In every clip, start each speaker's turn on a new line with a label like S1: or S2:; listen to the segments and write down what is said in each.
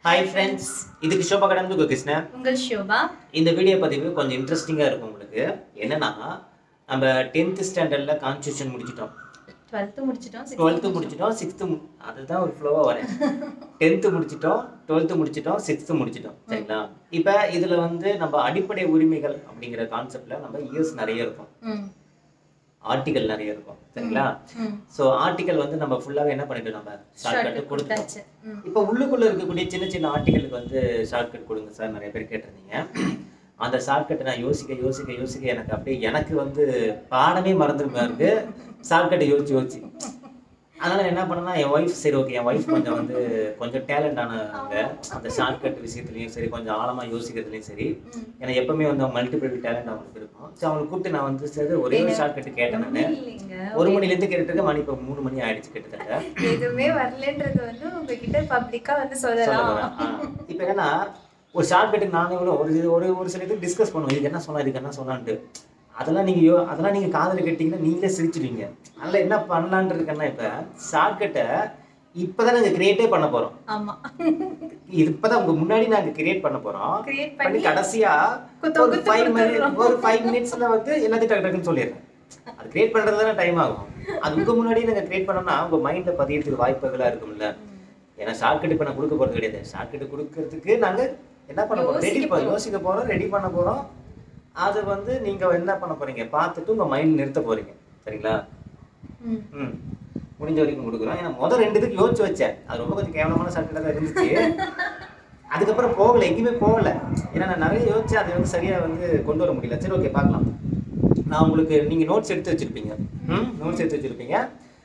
S1: Hi friends இதுக்கு ஷோபா கடந்து கிருஷ்ணா
S2: உங்கள் ஷோபா
S1: இந்த வீடியோ பதிவு கொஞ்சம் இன்ட்ரெஸ்டிங்காக இருக்கும் உங்களுக்கு என்னன்னா நம்ம டென்த்து ஸ்டாண்டர்டில் கான்ஸ்டியூஷன் முடிச்சிட்டோம்
S2: டுவெல்த்து முடிச்சிட்டோம்
S1: டுவெல்த்து முடிச்சிட்டோம் சிக்ஸ்த்து அதுதான் ஒரு ஃப்ளோவாக வரேன் டென்த்து முடிச்சிட்டோம் டுவெல்த்து முடிச்சிட்டோம் சிக்ஸ்த்து முடிச்சிட்டோம் சரிங்களா இப்போ இதில் வந்து நம்ம அடிப்படை உரிமைகள் அப்படிங்கிற கான்செப்டில் நம்ம இயர்ஸ் நிறைய இருக்கும்
S2: ம்
S1: ஆர்டிகல் நிறைய இருக்கும் சரிங்களா
S2: ம்
S1: ஸோ ஆர்டிகல் வந்து நம்ம ஃபுல்லாகவே என்ன பண்ணிட்டோம் நம்ம ஷார்ட்கட்டு
S2: ஷார்ட்
S1: கொடுத்துட்டோம்
S2: கொடுத்தாச்சு ம்
S1: இப்போ உள்ளுக்குள்ள இருக்கக்கூடிய சின்ன சின்ன ஆர்டிகளுக்கு வந்து ஷார்ட்கட் கொடுங்க சார் நிறைய பேர் கேட்டிருந்தீங்க அந்த ஷார்ட்கட்டை நான் யோசிக்க யோசிக்க யோசிக்க எனக்கு அப்படியே எனக்கு வந்து பாடமே மறந்துருமா இருக்கு ஷார்ட்கட்டை யோசிச்சு யோசிச்சு அதனால என்ன பண்ணேன்னா என் ஒய்ஃப் சரி ஓகே என் ஒய்ஃப் கொஞ்சம் வந்து கொஞ்சம் டேலண்ட் ஆனவங்க அந்த ஷார்ட்கட் விஷயத்துலையும் சரி கொஞ்சம் ஆழமா யோசிக்கிறதுலையும் சரி
S2: ம்.
S1: ஏன்னா எப்பவுமே வந்து மல்டிபிள் டேலண்ட் அவங்களுக்கு இருக்கும் ஸோ அவங்களை கூப்பிட்டு நான் வந்து சரி ஒரே ஒரு ஷார்ட்கட் கேட்டேன் நான்
S2: ஒண்ணும் இல்லைங்க
S1: ஒரு மணிலேருந்து கேட்டுட்டு மணி இப்போ மூணு மணி ஆயிடுச்சு கிட்டத்தட்ட
S2: எதுவுமே வரலன்றது வந்து உங்ககிட்ட பப்ளிக்கா வந்து
S1: சொல்ல
S2: சொல்லலாம்
S1: வரேன். ஆ. இப்ப என்னன்னா ஒரு ஷார்ட் கட்டுக்கு நானே கூட ஒரு இது- ஒரு ஒரு சில இது டிஸ்கஸ் பண்ணுவோம் இதுக்கு என்ன சொல்லலாம் இதுக்கு என்ன சொல்லலான்ட்டு அதெல்லாம் நீங்க யோ அதெல்லாம் நீங்க காதுல கேட்டீங்கன்னா நீங்களே சிரிச்சிடுவீங்க அதனால என்ன பண்ணலான்ட்டு இருக்கேன்னா இப்ப ஷார்ட் கட்டை இப்பதான் நாங்க கிரியேட்டே பண்ண போறோம்
S2: ஆமா
S1: இது இப்பதான் உங்க முன்னாடி நாங்க கிரியேட் பண்ண போறோம்
S2: கிரியேட்
S1: பண்ணி
S2: பண்ணி
S1: கடைசியா
S2: குத்து
S1: ஒரு
S2: குத்து
S1: ஃபைவ் மினிட்
S2: கொடுத்துடுறோம்.
S1: ஒரு ஃபைவ் மினிட்ஸ்ல வந்து எல்லாத்தையும் டக்கு டக்குன்னு சொல்லிடுறேன் அது கிரியேட் பண்றது தானே டைம் ஆகும் அது உங்க முன்னாடியே நாங்க கிரியேட் பண்ணோம்னா உங்க மைண்ட்ல பதியறதுக்கு வாய்ப்புகளா இருக்கும்ல ஏன்னா ஷார்ட்கட் இப்போ நான் கொடுக்க போறது கிடையாது ஷார்ட்கட் கொடுக்கறதுக்கு நாங்க என்ன பண்ண போறோம் ரெடி
S2: யோசிக்க
S1: பண்ண யோசிக்க போறோம் ரெடி பண்ண போறோம் அது வந்து நீங்க என்ன பண்ண போறீங்க பார்த்துட்டு உங்க மைண்ட் நிறுத்த போறீங்க சரிங்களா
S2: ம்
S1: ம் முடிஞ்ச வரைக்கும் கொடுக்குறோம் ஏன்னா முதல் ரெண்டு இதுக்கு யோசிச்சு வச்சேன் அது ரொம்ப கொஞ்சம் கேவலமான ஷார்ட்கட்டாக தான் இருந்துச்சு அதுக்கப்புறம் போகல எங்கேயுமே போகல ஏன்னா நான் நிறைய யோசிச்சு அதை வந்து சரியா வந்து கொண்டு வர முடியல சரி ஓகே பார்க்கலாம் நான் உங்களுக்கு நீங்க நோட்ஸ் எடுத்து வச்சிருப்பீங்க ம் நோட்ஸ் எடுத்து வச்சிருப்பீங்க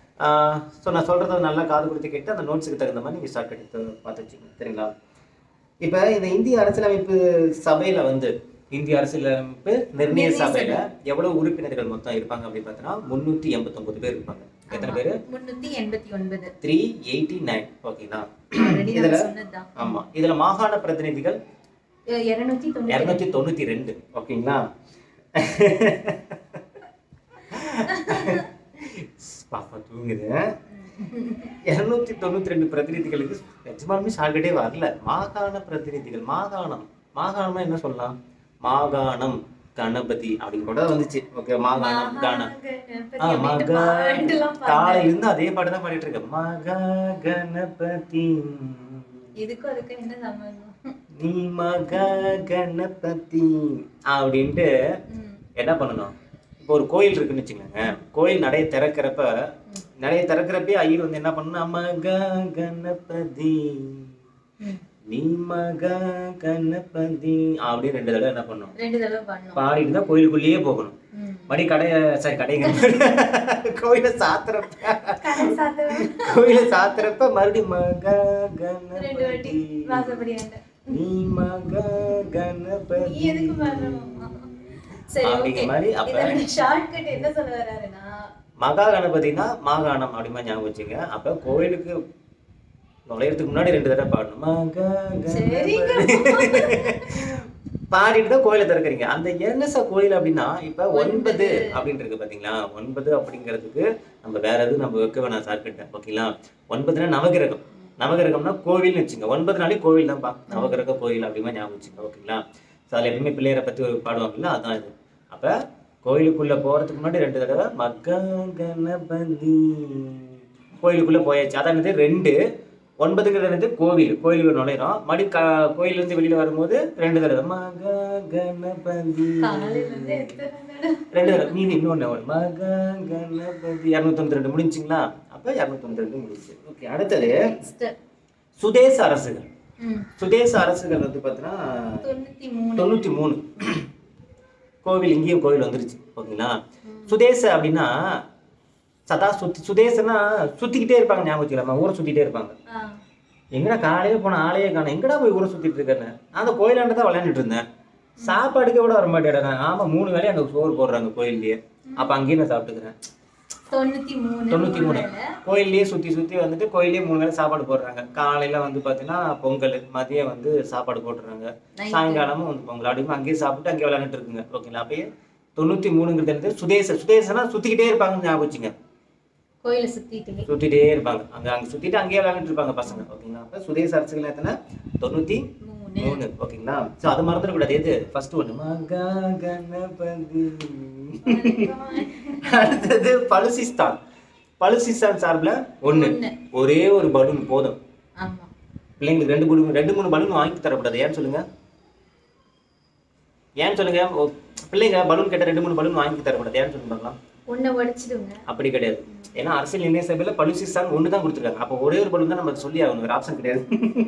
S1: ஸோ நான் சொல்றத நல்லா காது கொடுத்து கேட்டு அந்த நோட்ஸுக்கு தகுந்த மாதிரி நீங்கள் ஷார்ட் எடுத்து பார்த்து வச்சுக்கோங்க சரிங்களா இப்போ இந்த இந்திய அரசியலமைப்பு சபையில வந்து இந்திய அரசியலமைப்பு நிர்ணய
S2: நிர்ணய
S1: சபையில எவ்வளவு உறுப்பினர்கள் மொத்தம் இருப்பாங்க அப்படின்னு பார்த்தீங்கன்னா முந்நூற்றி எண்பத்தொம்பது பேர் இருப்பாங்க எத்தனை பேர்
S2: முன்னூத்தி எண்பத்தி ஒன்பது
S1: த்ரீ எயிட்டி நைன் ஓகேங்களா
S2: ஆல்ரெடி
S1: இதுல
S2: நம்ம சொன்னதுதான்
S1: ஆமா இதுல மாகாண பிரதிநிதிகள்
S2: இருநூத்தி தொண்ணூத்தி
S1: இரநூத்தி தொண்ணூத்தி ரெண்டு ஓகேங்களா பாப்பா தூங்குது இருநூத்தி தொண்ணூத்தி ரெண்டு பிரதிநிதிகளுக்கு நிஜமாலுமே ஷார்ட்கட்டே வரல மாகாண பிரதிநிதிகள் மாகாணம் மாகாணம்னா என்ன சொல்லலாம் மாகாணம் கணபதி அப்படின்னு கூட வந்துச்சு ஓகே மாகாணம் கானம் ஆ, மக காலையில இருந்து அதே பாட்டு தான் பாடிட்டு இருக்கேன் மக கணபதி
S2: இதுக்கும் அதுக்கு என்ன சம்பந்தம்
S1: நீ மக கணபதி அப்படின்ட்டு
S2: ம்.
S1: என்ன பண்ணணும் இப்போ ஒரு கோயில் இருக்குன்னு வச்சுக்கோங்க கோயில் நடைய திறக்கிறப்ப நடைய திறக்கிறப்பே ஐயர் வந்து என்ன பண்ணணும் மக கணபதி
S2: ம்.
S1: நீ மக கணபதி அப்படின்னு ரெண்டு தடவை என்ன பண்ணணும்
S2: ரெண்டு தடவை பண்ணோம்
S1: பாடிட்டு தான் கோயிலுக்குள்ளேயே போகணும்
S2: ம்.
S1: மணி கடைய சரி கடைங்க கோயிலை சாத்துறப்ப
S2: கடை சாத்துவேன்.
S1: கோயிலை சாத்துறப்ப மறுபடியும் மக
S2: ரெண்டு வாட்டி
S1: கணபதி
S2: வாசப்படி ஆண்ட.
S1: நீ மக
S2: நீ
S1: கணபதி
S2: எதுக்கு வரணும்? சரி
S1: அப்படிங்கிற
S2: ஓகே
S1: மாதிரி அப்ப
S2: இதோட ஷார்ட்கட் என்ன சொல்ல வராருன்னா
S1: மகா கணபதினா மாகாணம் அப்படிமா ஞாபகம் வச்சுங்க அப்ப கோயிலுக்கு நுழையறதுக்கு முன்னாடி ரெண்டு தடவை பாடணும் மகா
S2: சரிங்க.
S1: கணபதி பாடிட்டு தான் கோயிலை திறக்கிறீங்க அந்த என்னசா கோயில் அப்படின்னா இப்ப ஒன்பது
S2: ஒன்பது.
S1: அப்படின்னு இருக்கு பாத்தீங்களா ஒன்பது அப்படிங்கிறதுக்கு நம்ம வேற எதுவும் நம்ம வைக்க வேணாம் சார்கிட்ட ஓகேங்களா ஒன்பதுனா நவகிரகம் நவகிரகம்னா கோவில்னு வச்சுங்க ஒன்பது நாளைக்கு கோவில் தான்ப்பா நவகிரக கோயில் அப்படிமா ஞாபகம் வச்சுங்க ஓகேங்களா ஸோ அதில் எப்பயுமே பிள்ளையரை பற்றி ஒரு பாடுவாங்கல்ல அதான் இது அப்போ கோயிலுக்குள்ளே போகிறதுக்கு முன்னாடி ரெண்டு தடவை மக கணபதி கோயிலுக்குள்ளே போயாச்சு அதான் என்னது ரெண்டு ஒன்பதுங்கிறது என்னது கோவில் கோயிலுக்கு நுழையிறோம் மறுபடி க கோயிலேருந்து வெளியில் வரும்போது ரெண்டு தடவை மக கணபதி
S2: காலையில இருந்து எத்தனை தடவை?
S1: ரெண்டு தடவை மீதி இன்னொன்று மக கணபதி இரநூத்தொண்ணூத்தி ரெண்டு முடிஞ்சுங்களா அப்போ இரநூத்தொண்ணூத்தி ரெண்டு முடிஞ்சு ஓகே அடுத்தது
S2: Next.
S1: சுதேச அரசுகள்
S2: ம்.
S1: சுதேச அரசுகள் வந்து பார்த்தீங்கன்னா
S2: தொண்ணூத்தி மூணு
S1: தொண்ணூற்றி மூணு கோவில் இங்கேயும் கோவில் வந்துருச்சு ஓகேங்களா சுதேச அப்படின்னா சதா சுத்தி சுதேசனா சுத்திக்கிட்டே இருப்பாங்க ஞாபகம் வச்சுக்கலாமா ஊரை சுத்திட்டே இருப்பாங்க
S2: ஆ.
S1: எங்கடா காலையில போன ஆளையே காணோம் எங்கடா போய் ஊரை சுத்திட்டு இருக்கேன்னு நான் அந்த கோயிலாண்ட தான் விளையாண்டுட்டு இருந்தேன் சாப்பாடுக்கு கூட வர மாட்டேடா ஆமா மூணு வேலையும் அங்க சோறு போடுறாங்க கோயில்லயே அப்ப அங்கேயே நான் சாப்பிட்டுக்கிறேன்
S2: தொண்ணூத்தி மூணு
S1: தொண்ணூத்தி மூணு
S2: வேளை.
S1: கோயில்லயே சுத்தி சுத்தி வந்துட்டு கோயிலே மூணு வேளை சாப்பாடு போடுறாங்க காலையில வந்து பாத்தீங்கன்னா பொங்கல் மதியம் வந்து சாப்பாடு போட்டுறாங்க
S2: Night.
S1: சாயங்காலமும் வந்து பொங்கல் அப்படியே அங்கேயே சாப்பிட்டு அங்கேயே விளையாண்டுட்டு இருக்குங்க ஓகேங்களா அப்பயே தொண்ணூத்தி மூணுங்கிறது என்னது சுதேச சுதேசனா சுத்திக்கிட்டே இருப்பாங்கன்னு ஞாபகம் வச்சுங்க
S2: கோயிலை சுத்திட்டு
S1: சுத்திட்டே இருப்பாங்க அங்க அங்க சுத்திட்டு அங்கேயே விளையாண்டுட்டு இருப்பாங்க பசங்க ஓகேங்களா அப்ப சுதேச அரசுகள் எத்தனை தொண்ணூத்தி
S2: மூணு
S1: மூணு ஓகேங்களா சோ அது மறந்துடக்கூடாது எது ஃபர்ஸ்ட் ஒண்ணு மகா கணபதி அடுத்தது பலுசிஸ்தான் பலுசிஸ்தான் சார்பில் ஒண்ணு
S2: ஒண்ணு.
S1: ஒரே ஒரு பலூன் போதும்
S2: ஆமா
S1: பிள்ளைங்களுக்கு ரெண்டு பலூன் ரெண்டு மூணு பலூன் வாங்கி தரக்கூடாது ஏன்னு சொல்லுங்க ஏன்னு சொல்லுங்க ஓ, பிள்ளைங்க பலூன் கேட்ட ரெண்டு மூணு பலூன் வாங்கி தரக்கூடாது ஏன்னு சொல்லுங்க பார்க்கலாம்
S2: ஒன்ன உடைச்சிடுங்க
S1: அப்படி கிடையாது ஏன்னா அரசியல் நிர்ணய சபையில பலுசிஸ்தான் ஒன்று தான் கொடுத்துருக்காங்க அப்போ ஒரே ஒரு பலூன் தான் நம்ம சொல்லி ஆகணும் வேற ஆப்ஷன் கிடையாது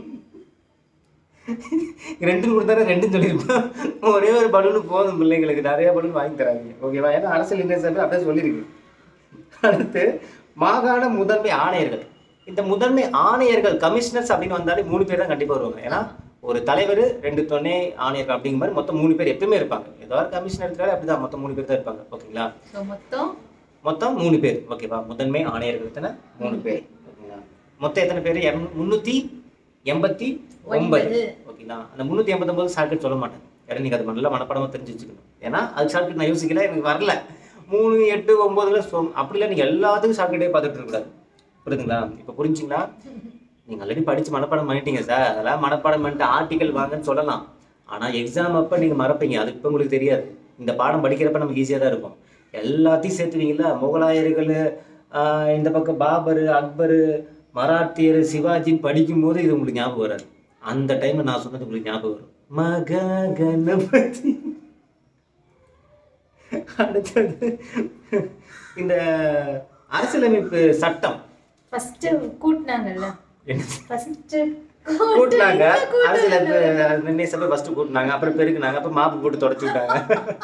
S1: ரெண்டு கொடுத்தாரு ரெண்டும் சொல்லியிருப்போம் ஒரே ஒரு பலூன் போதும் பிள்ளைங்களுக்கு நிறைய பலூன் வாங்கி தராங்க ஓகேவா ஏன்னா அரசியல் நிர்ணய சபை அப்படியே சொல்லியிருக்கு அடுத்து மாகாண முதன்மை ஆணையர்கள் இந்த முதன்மை ஆணையர்கள் கமிஷனர்ஸ் அப்படின்னு வந்தாலே மூணு பேர் தான் கண்டிப்பா வருவாங்க ஏன்னா ஒரு தலைவர் ரெண்டு துணை ஆணையர்கள் அப்படிங்கிற மாதிரி மொத்தம் மூணு பேர் எப்பவுமே இருப்பாங்க ஏதோ ஒரு கமிஷனர் எடுத்தாலே அப்படிதான் மொத்தம் மூணு பேர் தான் இருப்பாங்க ஓகேங்களா
S2: ஸோ மொத்தம்
S1: மொத்தம் மூணு பேர் ஓகேவா முதன்மை ஆணையர்கள் எத்தனை மூணு பேர் ஓகேங்களா மொத்தம் எத்தனை பேர் இரநூ- முன்னூத்தி எண்பத்தி ஒன்பது
S2: ஒன்பது.
S1: ஓகேங்களா அந்த முன்னூத்தி எண்பத்தொன்பது ஷார்ட்கட் சொல்ல மாட்டேன் ஏன்னா நீங்க அது நல்ல மனப்படமா தெரிஞ்சு வச்சுக்கணும் ஏன்னா அது ஷார்ட்கட் நான் யோசிக்கல எனக்கு வரல மூணு எட்டு ஒன்பதுல சொ- அப்படிலாம் நீங்க எல்லாத்துக்கும் ஷார்ட்கட்டே பார்த்துட்டு இருக்கக்கூடாது புரியுதுங்களா இப்போ புரிஞ்சுங்களா நீங்க ஆல்ரெடி படிச்சு மனப்பாடம் பண்ணிட்டீங்க சார் அதெல்லாம் மனப்பாடம் பண்ணிட்டு ஆர்டிக்கல் வாங்கன்னு சொல்லலாம் ஆனா எக்ஸாம் அப்ப நீங்க மறப்பீங்க அது இப்போ உங்களுக்கு தெரியாது இந்த பாடம் படிக்கிறப்ப நமக்கு ஈஸியா தான் இருக்கும் எல்லாத்தையும் சேர்த்துவீங்களா முகலாயர்கள் ஆஹ் இந்த பக்கம் பாபர் அக்பர் மராத்தியர் சிவாஜின்னு படிக்கும்போது இது உங்களுக்கு ஞாபகம் வராது அந்த டைம்ல நான் சொன்னது உங்களுக்கு ஞாபகம் வரும் மக கணபதி அடுத்தது இந்த அரசியலமைப்பு சட்டம்
S2: ஃபர்ஸ்ட் கூட்டினாங்கல்ல
S1: என்ன
S2: ஃபர்ஸ்ட்
S1: கூட்டினாங்க அரசியலமைப்பு நிர்ணய சபை ஃபர்ஸ்ட் கூட்டினாங்க அப்புறம் பெருக்குனாங்க அப்புறம் மாப்பு போட்டு தொடச்சு விட்டாங்க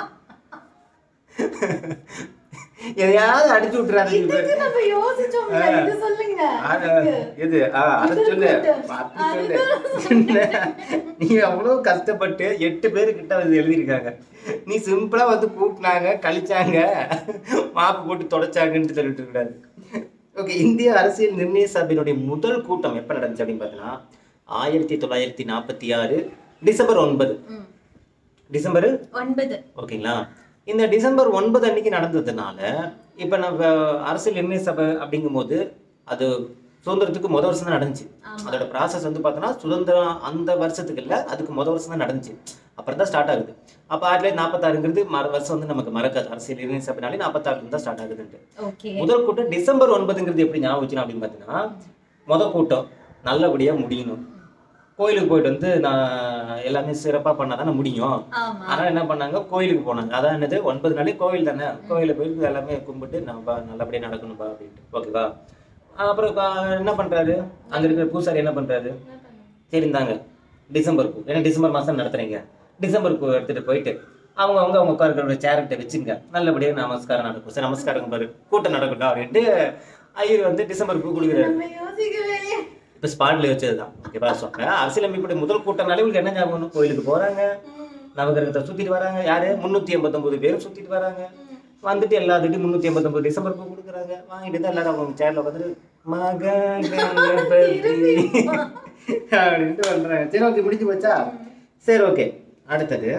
S1: எதையாவது அடிச்சு விட்டுறாரு
S2: இதுக்கு நம்ம யோசிச்சோம்ல இது சொல்லுங்க
S1: எது ஆ, அதை சொல்லு
S2: கூட்டம்.
S1: அப்படி சொல்லு நீ அவ்வளவு கஷ்டப்பட்டு எட்டு பேரு கிட்ட வந்து எழுதியிருக்காங்க நீ சிம்பிளா வந்து கூப்பிட்டாங்க கழிச்சாங்க மாப்பு போட்டு தொடச்சாங்கன்னு சொல்லிட்டு இருக்காரு ஓகே இந்திய அரசியல் நிர்ணய சபையினுடைய முதல் கூட்டம் எப்ப நடந்துச்சு அப்படின்னு பார்த்தீங்கன்னா ஆயிரத்தி தொள்ளாயிரத்தி நாற்பத்தி ஆறு டிசம்பர் ஒன்பது
S2: ம்.
S1: டிசம்பர்
S2: ஒன்பது
S1: ஓகேங்களா இந்த டிசம்பர் ஒன்பது அன்னைக்கு நடந்ததுனால இப்போ நம்ம அரசியல் நிர்ணய சபை அப்படிங்கும்போது அது சுதந்திரத்துக்கு முத வருஷம் தான் நடந்துச்சு
S2: ஆமா.
S1: அதோட ப்ராசஸ் வந்து பார்த்தோன்னா சுதந்திரம் அந்த வருஷத்துக்கு இல்லை அதுக்கு முத வருஷம் தான் நடந்துச்சு அப்புறம் தான் ஸ்டார்ட் ஆகுது அப்போ ஆயிரத்தி தொள்ளாயிரத்தி நாற்பத்தாறுங்கிறது மர வருஷம் வந்து நமக்கு மறக்காது அரசியல் நிர்ணய சபைனாலே நாற்பத்தாறுல தான் ஸ்டார்ட் ஆகுதுன்ட்டு
S2: ஓகே
S1: முதல் கூட்டம் டிசம்பர் ஒன்பதுங்கிறது எப்படி ஞாபகம் வச்சுனா அப்படின்னு பார்த்தீங்கன்னா முத கூட்டம் நல்லபடியா முடியணும் கோயிலுக்கு போயிட்டு வந்து நான் எல்லாமே சிறப்பா பண்ணாதானே முடியும்
S2: ஆமா
S1: அதனால என்ன பண்ணாங்க கோயிலுக்கு போனாங்க அதான் என்னது ஒன்பது நாளே கோவில் தானே கோயில போயிட்டு எல்லாமே கும்பிட்டு நம்ம நல்லபடியா நடக்கணும்பா அப்படின்ட்டு ஓகேவா அப்புறம் பா- என்ன பண்றாரு அங்க இருக்கிற பூசாரி என்ன பண்றாரு சரி இந்தாங்க டிசம்பர் பூ ஏன்னா டிசம்பர் மாசம் நடத்துறீங்க டிசம்பர் பூ எடுத்துட்டு போயிட்டு அவங்க அவங்க அவங்க உட்காருக்கிற சேரட்டை வச்சுங்க நல்லபடியா நமஸ்காரம் நடக்கும் சரி நமஸ்காரம் பாரு கூட்டம் நடக்கட்டும் அப்படின்ட்டு ஐயர் வந்து டிசம்பர் பூ கொடுக்குறாரு
S2: நம்ம யோசிக்கவே இல்லையே.
S1: இப்போ ஸ்பாட்ல வச்சதுதான் ஓகேவா சொல்றேன் அரசியலமைப்புடைய முதல் கூட்டம் உங்களுக்கு என்ன ஞாபகம் வரும்? கோயிலுக்கு போறாங்க
S2: ம்.
S1: நவகிரகத்தை சுத்திட்டு வராங்க யாரு முன்னூத்தி எண்பத்தொன்பது பேரும் சுத்திட்டு வராங்க வந்துட்டு எல்லாத்துட்டும் முன்னூத்தி எண்பத்தொன்பது டிசம்பர் பூ கொடுக்குறாங்க வாங்கிட்டு தான் எல்லாரும் அவங்க சேர்ல உட்காந்துட்டு மக கணபதி அப்படின்ட்டு பண்றாங்க சரி ஓகே முடிஞ்சு போச்சா சரி ஓகே அடுத்தது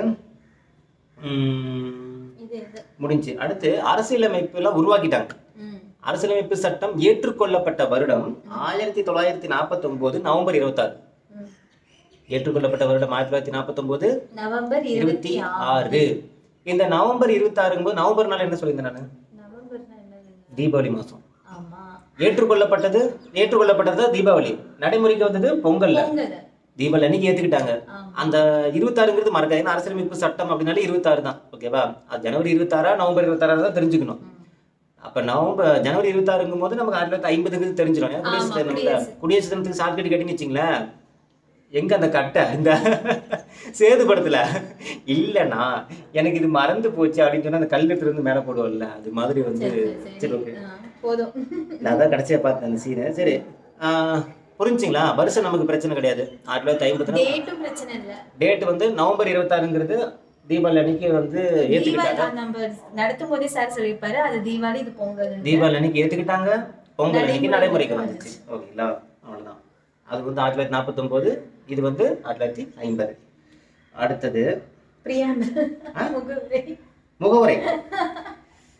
S1: உம்,
S2: இது இது
S1: முடிஞ்சு அடுத்து அரசியலமைப்பு எல்லாம் உருவாக்கிட்டாங்க
S2: ம்.
S1: அரசியலமைப்பு சட்டம் ஏற்றுக்கொள்ளப்பட்ட வருடம் ஆயிரத்தி தொள்ளாயிரத்தி நாற்பத்தி நவம்பர் இருபத்தாறு
S2: ம்.
S1: ஏற்றுக்கொள்ளப்பட்ட வருடம் ஆயிரத்தி தொள்ளாயிரத்தி நாற்பத்தி
S2: நவம்பர்
S1: இருபத்தி
S2: இருபத்தி
S1: ஆறு இந்த நவம்பர் இருபத்தி ஆறுங்கும்போது நவம்பர் நாள் என்ன சொல்லியிருந்தேன் நான்
S2: நவம்பர்னா என்னது
S1: தீபாவளி மாசம்
S2: ஆமா
S1: ஏற்றுக்கொள்ளப்பட்டது ஏற்றுக்கொள்ளப்பட்டது தீபாவளி நடைமுறைக்கு வந்தது பொங்கல்ல
S2: பொங்கல்
S1: தீபாவளி அன்னைக்கு ஏத்துக்கிட்டாங்க
S2: ஆமா
S1: அந்த இருபத்தாறுங்கிறது மறக்காது ஏன்னா அரசியலமைப்பு சட்டம் அப்படின்னாலே இருபத்தாறு தான் ஓகேவா அது ஜனவரி இருபத்தாறா நவம்பர் இருபத்தாறா தான் தெரிஞ்சுக்கணும்
S2: ம்.
S1: அப்ப நவம்பர் ஜனவரி இருபத்தாறுங்கும் போது நமக்கு ஆயிரத்தி தொள்ளாயிரத்தி ஐம்பதுக்கு தெரிஞ்சிடும் ஏன்னா குடியரசு
S2: ஆமா,
S1: தினம்ல
S2: குடியரசு.
S1: குடியரசு தினத்துக்கு ஷார்ட்கட் கட்டின்னு வச்சிங்களேன் எங்க அந்த கட்டை இந்த சேது படத்துல இல்லைண்ணா எனக்கு இது மறந்து போச்சு அப்படின்னு சொன்னா அந்த கல்வெட்டு இருந்து மேல போடுவோம்ல அது மாதிரி வந்து
S2: சரி சரி
S1: சரி
S2: சரி
S1: ஓகே
S2: ஆ, போதும்
S1: நான் தான் கடைசியா பார்த்தேன் அந்த சீனை சரி ஆஹ், புரிஞ்சுங்களா வருஷம் நமக்கு பிரச்சனை கிடையாது ஆயிரத்தி தொள்ளாயிரத்தி ஐம்பத்தி
S2: டேட்டும் பிரச்சனை இல்ல
S1: டேட் வந்து நவம்பர் இருபத்தாறுங்கிறது தீபாவளி அன்னைக்கு வந்து ஏத்துக்கிட்டாங்க
S2: தீபாவளி நம்ம நடத்தும் போதே சார் சொல்லியிருப்பாரு அது தீபாவளி இது பொங்கல்
S1: தீபாவளி அன்னைக்கு ஏத்துக்கிட்டாங்க பொங்கல் அன்னைக்கு
S2: நடைமுறைக்கு
S1: நடைமுறைக்கு வந்துச்சு ஓகேங்களா அவ்வளவுதான் அது வந்து ஆயிரத்தி தொள்ளாயிரத்தி நாற்பத்தொம்போது இது வந்து ஆயிரத்தி தொள்ளாயிரத்தி ஐம்பது அடுத்தது
S2: பிரியாமல்
S1: ஆ?
S2: முகவரி
S1: முகவரை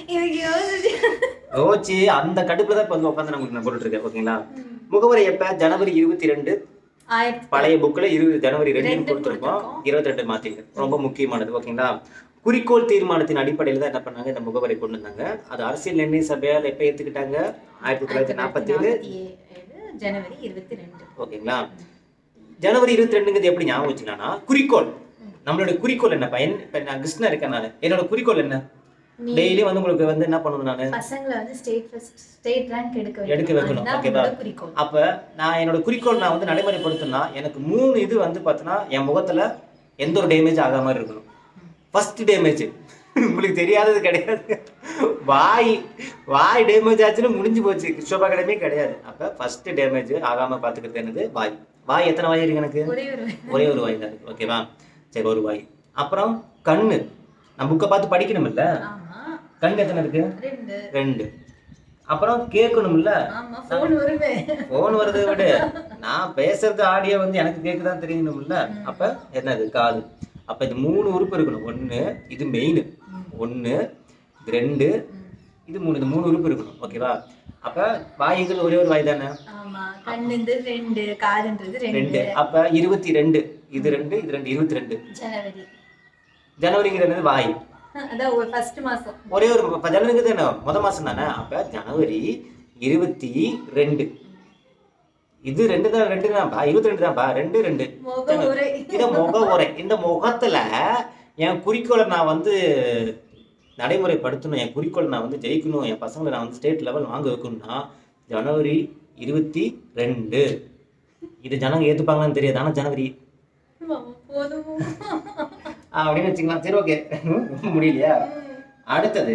S2: எனக்கு யோசிச்சு
S1: யோசிச்சு அந்த கடுப்புல தான் இப்போ வந்து உட்காந்து நமக்கு நான் போட்டுட்டு இருக்கேன் ஓகேங்களா முகவரி எப்ப ஜனவரி இருபத்தி ரெண்டு
S2: ஆயிரத்தி
S1: பழைய புக்ல இருபது ஜனவரி ரெண்டு
S2: ரெண்டு
S1: கொடுத்துருக்கோம்
S2: கொடுத்திருக்கோம்.
S1: இருபத்தி ரெண்டு மாத்திங்க ரொம்ப முக்கியமானது ஓகேங்களா குறிக்கோள் தீர்மானத்தின் அடிப்படையில் தான் என்ன பண்ணாங்க இந்த முகவரி கொண்டு வந்தாங்க அது அரசியல் நிர்ணய சபையால் எப்ப ஏத்துக்கிட்டாங்க ஆயிரத்தி தொள்ளாயிரத்தி நாற்பத்தி ஏழு
S2: ஏழு ஜனவரி இருபத்தி ரெண்டு
S1: ஓகேங்களா ஜனவரி இருபத்தி ரெண்டுங்கிறது எப்படி ஞாபகம் வச்சுக்கலாம்னா குறிக்கோள் நம்மளோட குறிக்கோள் என்ன பையன் இப்ப நான் கிருஷ்ணா இருக்கேன் நான் என்னோட குறிக்கோள் என்ன
S2: நீ
S1: டெய்லி வந்து உங்களுக்கு வந்து என்ன பண்ணணும் நான்
S2: பசங்களை வந்து ஸ்டேட் ஃபர்ஸ்ட் ஸ்டேட் ரேங்க் எடுக்க
S1: எடுக்க வைக்கணும்,
S2: அதுதான்
S1: ஓகேவா?
S2: உங்களோட குறிக்கோள்
S1: அப்ப நான் என்னோட குறிக்கோள் நான் வந்து நடைமுறைப்படுத்தணும்னா எனக்கு மூணு இது வந்து பார்த்தீங்கன்னா என் முகத்துல எந்த ஒரு டேமேஜ் ஆகாம இருக்கணும் ஃபர்ஸ்ட் டேமேஜ் உங்களுக்கு தெரியாதது கிடையாது வாய் வாய் டேமேஜ் ஆச்சுன்னு முடிஞ்சு போச்சு கிருஷ்ணபா அகாடமி கிடையாது அப்ப ஃபர்ஸ்ட் டேமேஜ் ஆகாம பாத்துக்கிறது என்னது வாய் வாய் எத்தனை வாய் இருக்கு எனக்கு
S2: ஒரே ஒரு
S1: ஒரே ஒரு வாய் தான் இருக்கு ஓகேவா சரி ஒரு வாய் அப்புறம் கண்ணு நான் புக்கை பார்த்து படிக்கணும்ல
S2: ஆமா
S1: கண் எத்தனை இருக்கு
S2: ரெண்டு
S1: ரெண்டு அப்புறம் கேட்கணும்ல
S2: ஆமா போன் வருமே
S1: போன் வரதை விட நான் பேசுறது ஆடியோ வந்து எனக்கு கேட்குதான் தெரியணும்ல அப்ப என்னது காது அப்ப இது மூணு உறுப்பு இருக்கணும் ஒண்ணு இது மெயின் ஒண்ணு இது ரெண்டு இது மூணு இது மூணு உறுப்பு இருக்கணும் ஓகேவா அப்ப வாய்கள் ஒரே ஒரு வாய் தானே
S2: ஆமா கண்ணுந்து ரெண்டு காதுன்றது
S1: ரெண்டு
S2: ரெண்டு
S1: அப்ப இருபத்தி ரெண்டு இது ரெண்டு இது ரெண்டு இருபத்தி ரெண்டு
S2: ஜனவரி
S1: ஜனவரிங்கிறது வாய்
S2: அதான் ஒரு ஃபர்ஸ்ட் மாசம்
S1: ஒரே ஒரு இப்ப ஜனவரிங்கிறது என்ன முத மாசம் தானே அப்ப ஜனவரி இருபத்தி ரெண்டு இது ரெண்டு தான் ரெண்டு தான்ப்பா இருபத்தி ரெண்டு தான்ப்பா ரெண்டு ரெண்டு
S2: முக உரை
S1: இத முக உரை இந்த முகத்துல என் குறிக்கோளை நான் வந்து நடைமுறைப்படுத்தணும் என் குறிக்கோளை நான் வந்து ஜெயிக்கணும் என் பசங்களை நான் வந்து ஸ்டேட் லெவல் வாங்க வைக்கணும்னா ஜனவரி இருபத்தி ரெண்டு இது ஜனங்க ஏத்துப்பாங்களான்னு தெரியாது ஆனா ஜனவரி
S2: ஆமா, போதும்
S1: ஆ, அப்படின்னு வச்சுக்கலாம் சரி ஓகே முடியலையா அடுத்தது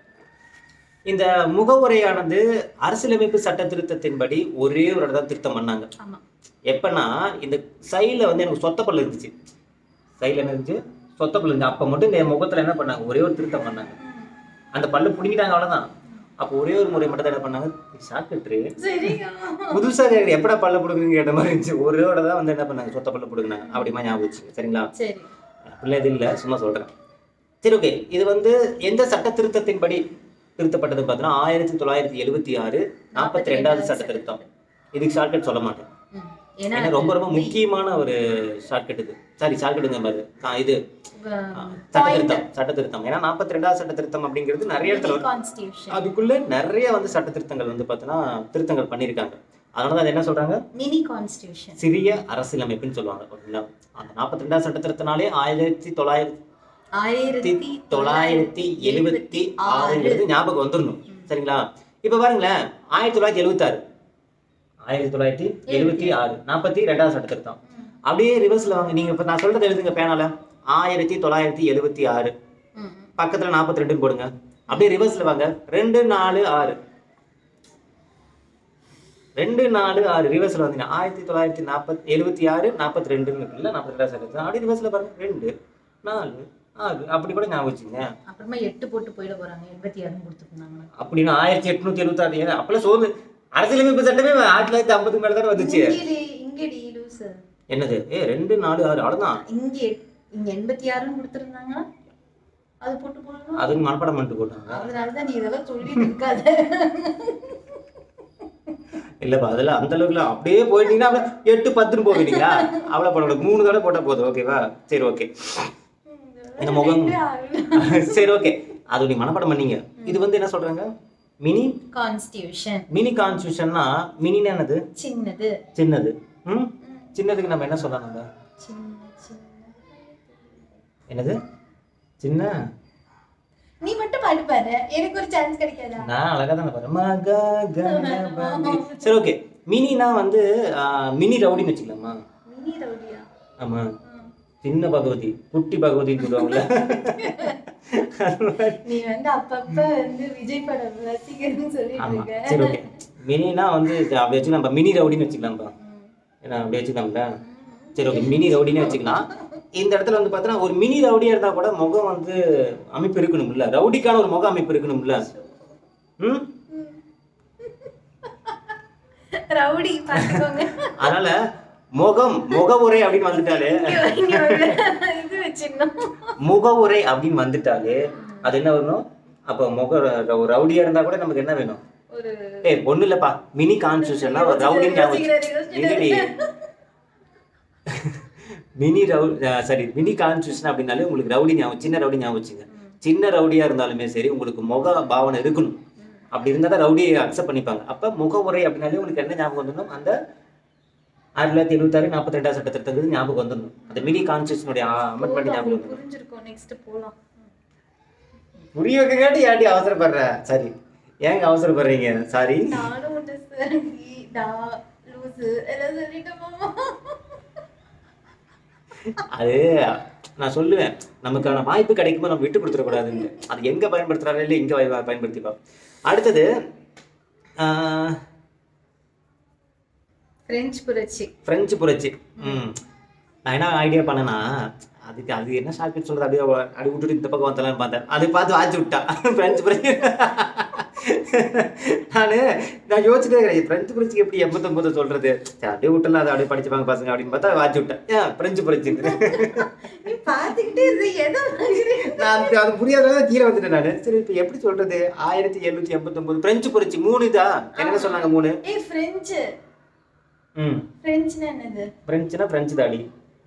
S1: இந்த முகவுரையானது அரசியலமைப்பு சட்ட திருத்தத்தின்படி ஒரே ஒரு இடம் தான் திருத்தம் பண்ணாங்க
S2: ஆமா
S1: எப்பன்னா இந்த சைடில் வந்து எனக்கு சொத்த பல்லு இருந்துச்சு சைடில் என்ன இருந்துச்சு சொத்த பல்லு இருந்துச்சு அப்போ மட்டும் இந்த முகத்தில் என்ன பண்ணாங்க ஒரே ஒரு திருத்தம் பண்ணாங்க அந்த பல்லு பிடிக்கிட்டாங்க அவ்வளோதான் அப்போ ஒரே ஒரு முறை மட்டும் தான் என்ன பண்ணாங்க ஷார்ட்கட்ரு
S2: சரிங்க
S1: புதுசாக கேட்குற எப்படா பல்ல பிடுங்குன்னு கேட்ட மாதிரி இருந்துச்சு ஒரே ஒரு தான் வந்து என்ன பண்ணாங்க சொத்த பல்ல பிடுங்கினாங்க அப்படிமா ஞாபகம் வச்சு சரிங்களா
S2: சரி
S1: அப்படிலாம் இது இல்லை சும்மா சொல்கிறேன் சரி ஓகே இது வந்து எந்த சட்ட திருத்தத்தின்படி திருத்தப்பட்டது பார்த்தீங்கன்னா ஆயிரத்தி தொள்ளாயிரத்தி எழுபத்தி ஆறு நாற்பத்தி ரெண்டாவது சட்ட திருத்தம் இதுக்கு ஷார்ட்கட் சொல்ல மாட்டேன்
S2: ம். ஏன்னா
S1: ஏன்னா ரொம்ப ரொம்ப முக்கியமான ஒரு ஷார்ட்கட் இது சாரி ஷார்ட்கட்டுங்க மாதிரி ஆ, இது ஆ, சட்ட திருத்தம் சட்ட திருத்தம் ஏன்னா நாற்பத்தி ரெண்டாவது சட்ட திருத்தம் அப்படிங்கிறது நிறைய இடத்துல வரும்
S2: கான்ஸ்டியூஷன்
S1: அதுக்குள்ள நிறைய வந்து சட்ட திருத்தங்கள் வந்து பார்த்தீங்கன்னா திருத்தங்கள் பண்ணியிருக்காங்க அதனால தான் அது என்ன சொல்றாங்க
S2: மினி கான்ஸ்டியூஷன்
S1: சிறிய அரசியலமைப்புன்னு சொல்லுவாங்க ஓகேங்களா அந்த நாற்பத்தி ரெண்டாவது சட்ட திருத்தனாலே ஆயிரத்தி தொள்ளாயிரத்தி
S2: ஆயிரத்தி
S1: தொள்ளாயிரத்தி எழுபத்தி ஆறுங்கிறது ஞாபகம் வந்துடணும் சரிங்களா இப்ப பாருங்களேன் ஆயிரத்தி தொள்ளாயிரத்தி எழுபத்தாறு ஆயிரத்தி தொள்ளாயிரத்தி எழுபத்தி ஆறு நாற்பத்தி ரெண்டாவது சட்ட திருத்தம் அப்படியே ரிவர்ஸ்ல வாங்க நீங்க இப்ப நான் சொல்றதை எழுதுங்க பேனால ஆயிரத்தி தொள்ளாயிரத்தி எழுபத்தி ஆறு
S2: ம்.
S1: பக்கத்துல நாற்பத்தி ரெண்டுன்னு போடுங்க அப்படியே ரிவர்ஸ்ல வாங்க ரெண்டு நாலு ஆறு ரெண்டு நாலு ஆறு ரிவர்ஸ்ல வந்தீங்க ஆயிரத்தி தொள்ளாயிரத்தி நாற்பத்தி எழுபத்தி ஆறு நாற்பத்தி ரெண்டுன்னு இருக்குல்ல நாற்பத்தி ரெண்டாவது சட்டத்தில் அப்படியே ரிவர்ஸ்ல பாருங்க ரெண்டு நாலு ஆறு அப்படி கூட ஞாபகம் வச்சுங்க
S2: அப்புறமா எட்டு போட்டு போயிட போறாங்க எண்பத்தி ஆறுன்னு கொடுத்துருந்தாங்க
S1: அப்படின்னு ஆயிரத்தி எட்நூத்தி எழுபத்தாறு ஏன் அப்பெல்லாம் சோது அரசியலமைப்பு சட்டமே ஆயிரத்தி தொள்ளாயிரத்தி ஐம்பதுக்கு மேல தானே வந்துச்சு
S2: இங்கடி இங்கடி லூசு
S1: என்னது ஏ ரெண்டு நாலு ஆறு அவ்வளவுதான்
S2: இங்க இங்க எண்பத்தி ஆறுன்னு கொடுத்துருந்தாங்க அது போட்டு போடணும்
S1: அதுக்கு மனப்படம் பண்ணிட்டு போட்டாங்க
S2: அதனாலதான் நீ இதெல்லாம் சொல்லிட்டு இருக்காத
S1: இல்லப்பா அதெல்லாம் அந்த அளவுக்குல அப்படியே போயிட்டீங்கன்னா அப்படியே எட்டு பத்துன்னு போவீங்களா அவ்வளவு பண்ண மூணு தடவை போட்டா போதும் ஓகேவா சரி ஓகே இந்த முகம் சரி ஓகே அது நீ மனப்படம் பண்ணீங்க இது வந்து என்ன சொல்றாங்க மினி
S2: கான்ஸ்டியூஷன்
S1: மினி கான்ஸ்டியூஷன்னா மினின்னு என்னது
S2: சின்னது
S1: சின்னது ம் சின்னதுக்கு நம்ம என்ன சொல்லலாம் நம்ம
S2: சின்ன சின்ன
S1: என்னது சின்ன
S2: நீ மட்டும் பாட்டு பாரு எனக்கு ஒரு சான்ஸ் கிடைக்காதா
S1: நான் அழகா தானே பாரு மக கணபதி சரி ஓகே மினினா வந்து ஆ, மினி ரவுடின்னு வச்சுக்கலாமா
S2: மினி ரவுடியா
S1: ஆமா சின்ன பகவதி குட்டி பகவதின்னு சொல்லுவாங்கல்ல
S2: நீ வந்து அப்பப்ப வந்து விஜய் படம் ரசிகர்னு சொல்லிட்டு
S1: ஆமா
S2: இருக்க
S1: சரி ஓகே மினினா வந்து இது அப்படி வச்சுக்கலாம் நம்ம மினி ரவுடின்னு வச்சுக்கலாம்ப்பா ஏன்னா அப்படி வச்சுக்கலாம்ல சரி ஓகே மினி ரவுடினே வச்சுக்கலாம் இந்த இடத்துல வந்து பார்த்தீங்கன்னா ஒரு மினி ரவுடியா இருந்தா கூட முகம் வந்து அமைப்பு இருக்கணும்ல ரவுடிக்கான ஒரு முக அமைப்பு இருக்கணும்ல ம்
S2: ரவுடி பாத்துக்கோங்க
S1: அதனால முகம் முகவுரை அப்படின்னு வந்துட்டாலே
S2: இங்க ஒரு இது வச்சிடணும்
S1: முகவுரை அப்படின்னு வந்துட்டாலே அது என்ன வரணும் அப்போ முக ஒரு ரவுடியா இருந்தா கூட நமக்கு என்ன வேணும்
S2: ஒரு
S1: ஏய் ஒண்ணு இல்லப்பா மினி கான்ஸ்டியூஷன்லாம் ஒரு ரவுடி ஞாபகம் வச்சு-
S2: யோசிக்கிறாரு, யோசிக்கிறாரு.
S1: இல்லடி. மினி ரவு சாரி மினி கான்ஸ்டியூஷன் அப்படின்னாலே உங்களுக்கு ரவுடி ஞாபகம் சின்ன ரவுடி ஞாபகம் வச்சுங்க சின்ன ரவுடியா இருந்தாலுமே சரி உங்களுக்கு முக பாவனை இருக்கணும் அப்படி இருந்தால் தான் ரவுடியை அக்செப்ட் பண்ணிப்பாங்க அப்போ முகவுரை அப்படின்னாலே உங்களுக்கு என்ன ஞாபகம் வந்துடணும் அந்த ஆயிரத்தி தொள்ளாயிரத்தி எழுபத்தாறு நாற்பத்தி ரெண்டாம் சட்ட திருத்தங்கிறது ஞாபகம் வந்துடணும் அந்த மினி கான்ஸ்டியூஷனுடைய அமெண்ட்மெண்ட்
S2: போதும்,
S1: ஞாபகம்
S2: அவங்களுக்கு
S1: வந்துடணும்
S2: புரிஞ்சிருக்கும் நெக்ஸ்ட் போலாம்
S1: புரிய வைக்கங்காட்டி ஏன்டி அவசரப்படுற சரி ஏங்க அவசரப்படுறீங்க சாரி
S2: நானும் உன்னை சரி டா லூசு எல்லாம் சொல்லிட்டேன் மாமா
S1: அது நான் சொல்லுவேன் நமக்கான வாய்ப்பு கிடைக்கும்போது நம்ம விட்டு கொடுத்துடக்கூடாதுன்னு அது எங்க பயன்படுத்துறாரோ இல்லை இங்க வாய்- பயன்படுத்திப்பா அடுத்தது ஆஹ்,
S2: பிரெஞ்சு புரட்சி
S1: பிரெஞ்சு புரட்சி ம் நான் என்ன ஐடியா பண்ணேன்னா அதுக்கு அது என்ன ஷார்ட்கட் சொல்றது அப்படியே அவ- அப்படி விட்டுட்டு இந்த பக்கம் வந்தலாம்னு பார்த்தேன் அதை பார்த்து வாச்சு விட்டா பிரெஞ்சு புரட்சி நானு நான் யோசிச்சுட்டே இருக்கிறேன் பிரெஞ்சு புரட்சிக்கு எப்படி எண்பத்தொன்பது சொல்றது சரி, அப்படியே விட்டுலாம் அதை அப்படியே படிச்சுப்பாங்க பசங்க அப்படின்னு பார்த்தா வாச்சு விட்டேன் ஏன் பிரெஞ்சு புரட்சி
S2: நீ பாத்துக்கிட்டே இரு எதை வாங்குறீங்க?
S1: நான் அது அது புரியாதனால கீழே வந்துட்டேன் நானு சரி இப்போ எப்படி சொல்றது ஆயிரத்தி எழுநூத்தி எண்பத்தொன்பது பிரெஞ்சு புரட்சி மூணு இதா என்ன சொன்னாங்க மூணு
S2: ஏய் பிரெஞ்சு
S1: ம்
S2: பிரெஞ்சுனா என்னது
S1: பிரெஞ்சுனா பிரெஞ்சு தாடி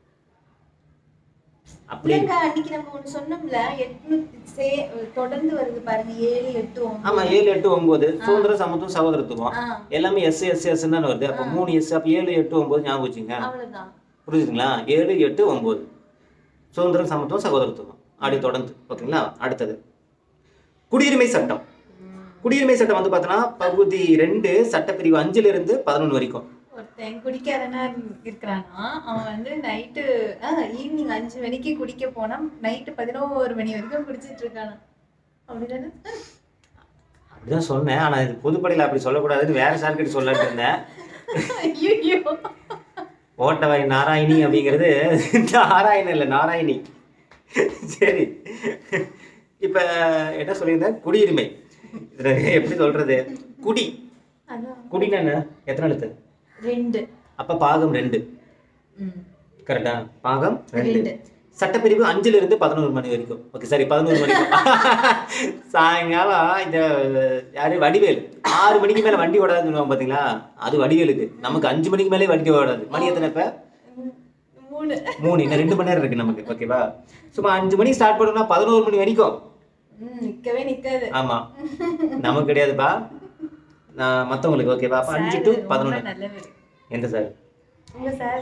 S1: அப்படி
S2: இல்லைங்க அன்னைக்கு நம்ம ஒண்ணு சொன்னோம்ல எட்நூத்தி சே தொடர்ந்து வருது பாருங்க ஏழு எட்டு
S1: ஆமா
S2: ஒன்பது
S1: ஏழு எட்டு ஒன்பது சுதந்திர சமத்துவம் சகோதரத்துவம்
S2: ஆ,
S1: எல்லாமே எஸ் எஸ் எஸ் தான் வருது அப்போ மூணு எஸ் அப்போ ஏழு எட்டு ஒன்பது ஞாபகம் வச்சுங்க
S2: அவ்வளவுதான்
S1: புரியுதுங்களா ஏழு எட்டு ஒன்பது சுதந்திரம் சமத்துவம் சகோதரத்துவம் அப்படி தொடர்ந்து ஓகேங்களா அடுத்தது குடியுரிமை சட்டம் குடியுரிமை சட்டம் வந்து பார்த்தோன்னா பகுதி ரெண்டு சட்டப்பிரிவு அஞ்சுல இருந்து பதினொன்று வரைக்கும்
S2: ஒருத்தன் குடிக்காரனா இருக்கிறானா அவன் வந்து நைட்டு ஈவினிங் அஞ்சு மணிக்கு குடிக்க போனா நைட்டு பதினோரு மணி வரைக்கும் குடிச்சிட்டு இருக்கானா அப்படிதானே
S1: அப்படிதான் சொன்னேன் ஆனா இது பொதுப்படையில் அப்படி சொல்லக்கூடாதுன்னு வேற சார்கிட்ட சொல்லட்டு இருந்தேன்
S2: ஐயோ
S1: ஓட்டவாய் நாராயணி அப்படிங்கிறது நாராயணன் இல்லை நாராயணி சரி இப்ப என்ன சொல்லியிருந்தேன் குடியுரிமை இதுல எப்படி சொல்றது குடி
S2: அதான்
S1: குடினா என்ன எத்தனை எழுத்து
S2: ரெண்டு
S1: அப்ப பாகம் ரெண்டு
S2: ம்.
S1: கரெக்டா பாகம் ரெண்டு
S2: ரெண்டு
S1: சட்டப்பிரிவு அஞ்சுல இருந்து பதினோரு மணி வரைக்கும் ஓகே சரி பதினோரு மணிக்கு சாயங்காலம் இந்த யாரு வடிவேல் ஆறு மணிக்கு மேல வண்டி ஓடாதுன்னு சொல்லுவாங்க பாத்தீங்களா அது வடிவேலுக்கு நமக்கு அஞ்சு மணிக்கு மேலே வண்டி ஓடாது மணி எத்தனை இப்ப
S2: ம், மூணு
S1: மூணு இன்னும் ரெண்டு மணி நேரம் இருக்கு நமக்கு ஓகேவா சும்மா அஞ்சு மணிக்கு ஸ்டார்ட் பண்ணோம்னா பதினோரு மணி வரைக்கும்
S2: ம், நிக்கவே நிக்காது
S1: ஆமா நமக்கு கிடையாதுப்பா நான் மத்தவங்களுக்கு ஓகேவா அப்ப அஞ்சு டு
S2: Sir ரொம்ப
S1: பதினொன்று
S2: நல்லவர்
S1: எந்த சார்
S2: உங்க சார்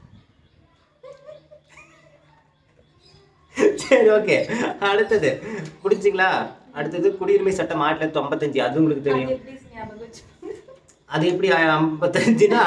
S1: சரி ஓகே அடுத்தது புரிஞ்சுங்களா அடுத்தது குடியுரிமை சட்டம் ஆயிரத்தி தொள்ளாயிரத்தி ஐம்பத்தஞ்சு அது உங்களுக்கு
S2: அது
S1: தெரியும்
S2: எப்படி ஞாபகம் வச்சு
S1: அது எப்படி ஐம்பத்தஞ்சுனா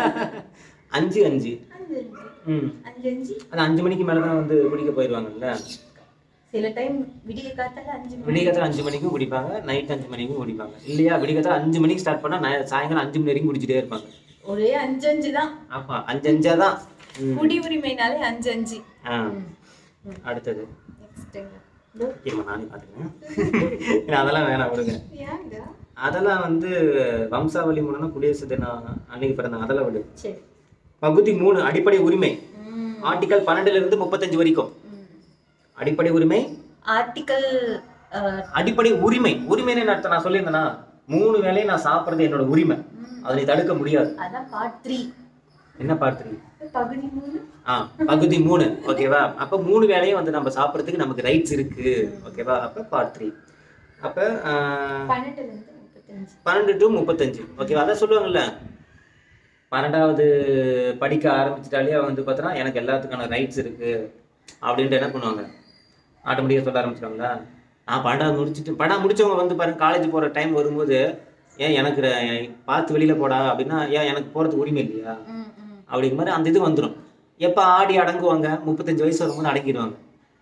S1: அஞ்சு அஞ்சு
S2: அஞ்சு அஞ்சு
S1: ம்
S2: அஞ்சு அஞ்சு
S1: அது அஞ்சு மணிக்கு மேலே தான் வந்து குடிக்க போயிடுவாங்கல்ல
S2: சில டைம் விடிய காத்தால அஞ்சு மணி
S1: விடிகாத்தால அஞ்சு மணிக்கும் குடிப்பாங்க நைட் அஞ்சு மணிக்கும் குடிப்பாங்க இல்லையா விடிகாத்தால அஞ்சு மணிக்கு ஸ்டார்ட் பண்ணா நை- சாயங்காலம் அஞ்சு மணி வரைக்கும் குடிச்சிட்டே இருப்பாங்க
S2: ஒரே அஞ்சு அஞ்சு தான்
S1: ஆமா அஞ்சு அஞ்சா தான் ம்.
S2: குடி உரிமைனாலே அஞ்சு அஞ்சு
S1: ஆ அடுத்தது
S2: நெக்ஸ்ட்
S1: இருமா நானே பார்த்துக்கிறேன் அதெல்லாம் வேணாம் விடுங்க
S2: ஏங்க
S1: அதெல்லாம் வந்து வம்சாவளி மூலம்னா குடியரசு தினம் அன்னைக்கு பிறந்தாங்க அதெல்லாம் விடு
S2: சரி
S1: பகுதி மூணு அடிப்படை உரிமை
S2: ம்,
S1: ஆர்டிகல் பன்னெண்டுல இருந்து முப்பத்தஞ்சு வரைக்கும்
S2: ம்.
S1: அடிப்படை உரிமை
S2: ஆர்டிக்கல் அஹ்,
S1: அடிப்படை உரிமை உரிமைன்னு என்ன அர்த்தம் நான் சொல்லியிருந்தேனா மூணு வேளையும் நான் சாப்பிட்றது என்னோட உரிமை
S2: ம்,
S1: அதை நீ தடுக்க முடியாது
S2: அதான் பார்ட் த்ரீ
S1: என்ன பார்த்து
S2: பகுதி மூணு
S1: ஆ பகுதி மூணு ஓகேவா அப்ப மூணு வேளையும் வந்து நம்ம சாப்பிட்றதுக்கு நமக்கு ரைட்ஸ் இருக்கு ஓகேவா அப்ப பார்ட் த்ரீ அப்ப ஆ,
S2: பன்னெண்டுல இருந்து முப்பத்தஞ்சு
S1: பன்னெண்டு டு முப்பத்தஞ்சு ஓகேவா அதான் சொல்லுவாங்கல்ல பன்னெண்டாவது படிக்க ஆரம்பிச்சிட்டாலே வந்து பார்த்தோன்னா எனக்கு எல்லாத்துக்கான ரைட்ஸ் இருக்கு அப்படின்ட்டு என்ன பண்ணுவாங்க ஆட்டோமேட்டிக்காக சொல்ல ஆரம்பிச்சிட்டாங்களா நான் பன்னெண்டாவது முடிச்சுட்டு பன்னெண்டாவது முடிச்சவங்க வந்து பாருங்க காலேஜ் போகிற டைம் வரும்போது ஏன் எனக்கு ர- பார்த்து வெளியில் போடா அப்படின்னா ஏன் எனக்கு போகிறதுக்கு உரிமை இல்லையா
S2: ம், ம்.
S1: அப்படிங்கிற மாதிரி அந்த இது வந்துடும் எப்போ ஆடி அடங்குவாங்க முப்பத்தஞ்சு வயசு வரும்போது அடங்கிடுவாங்க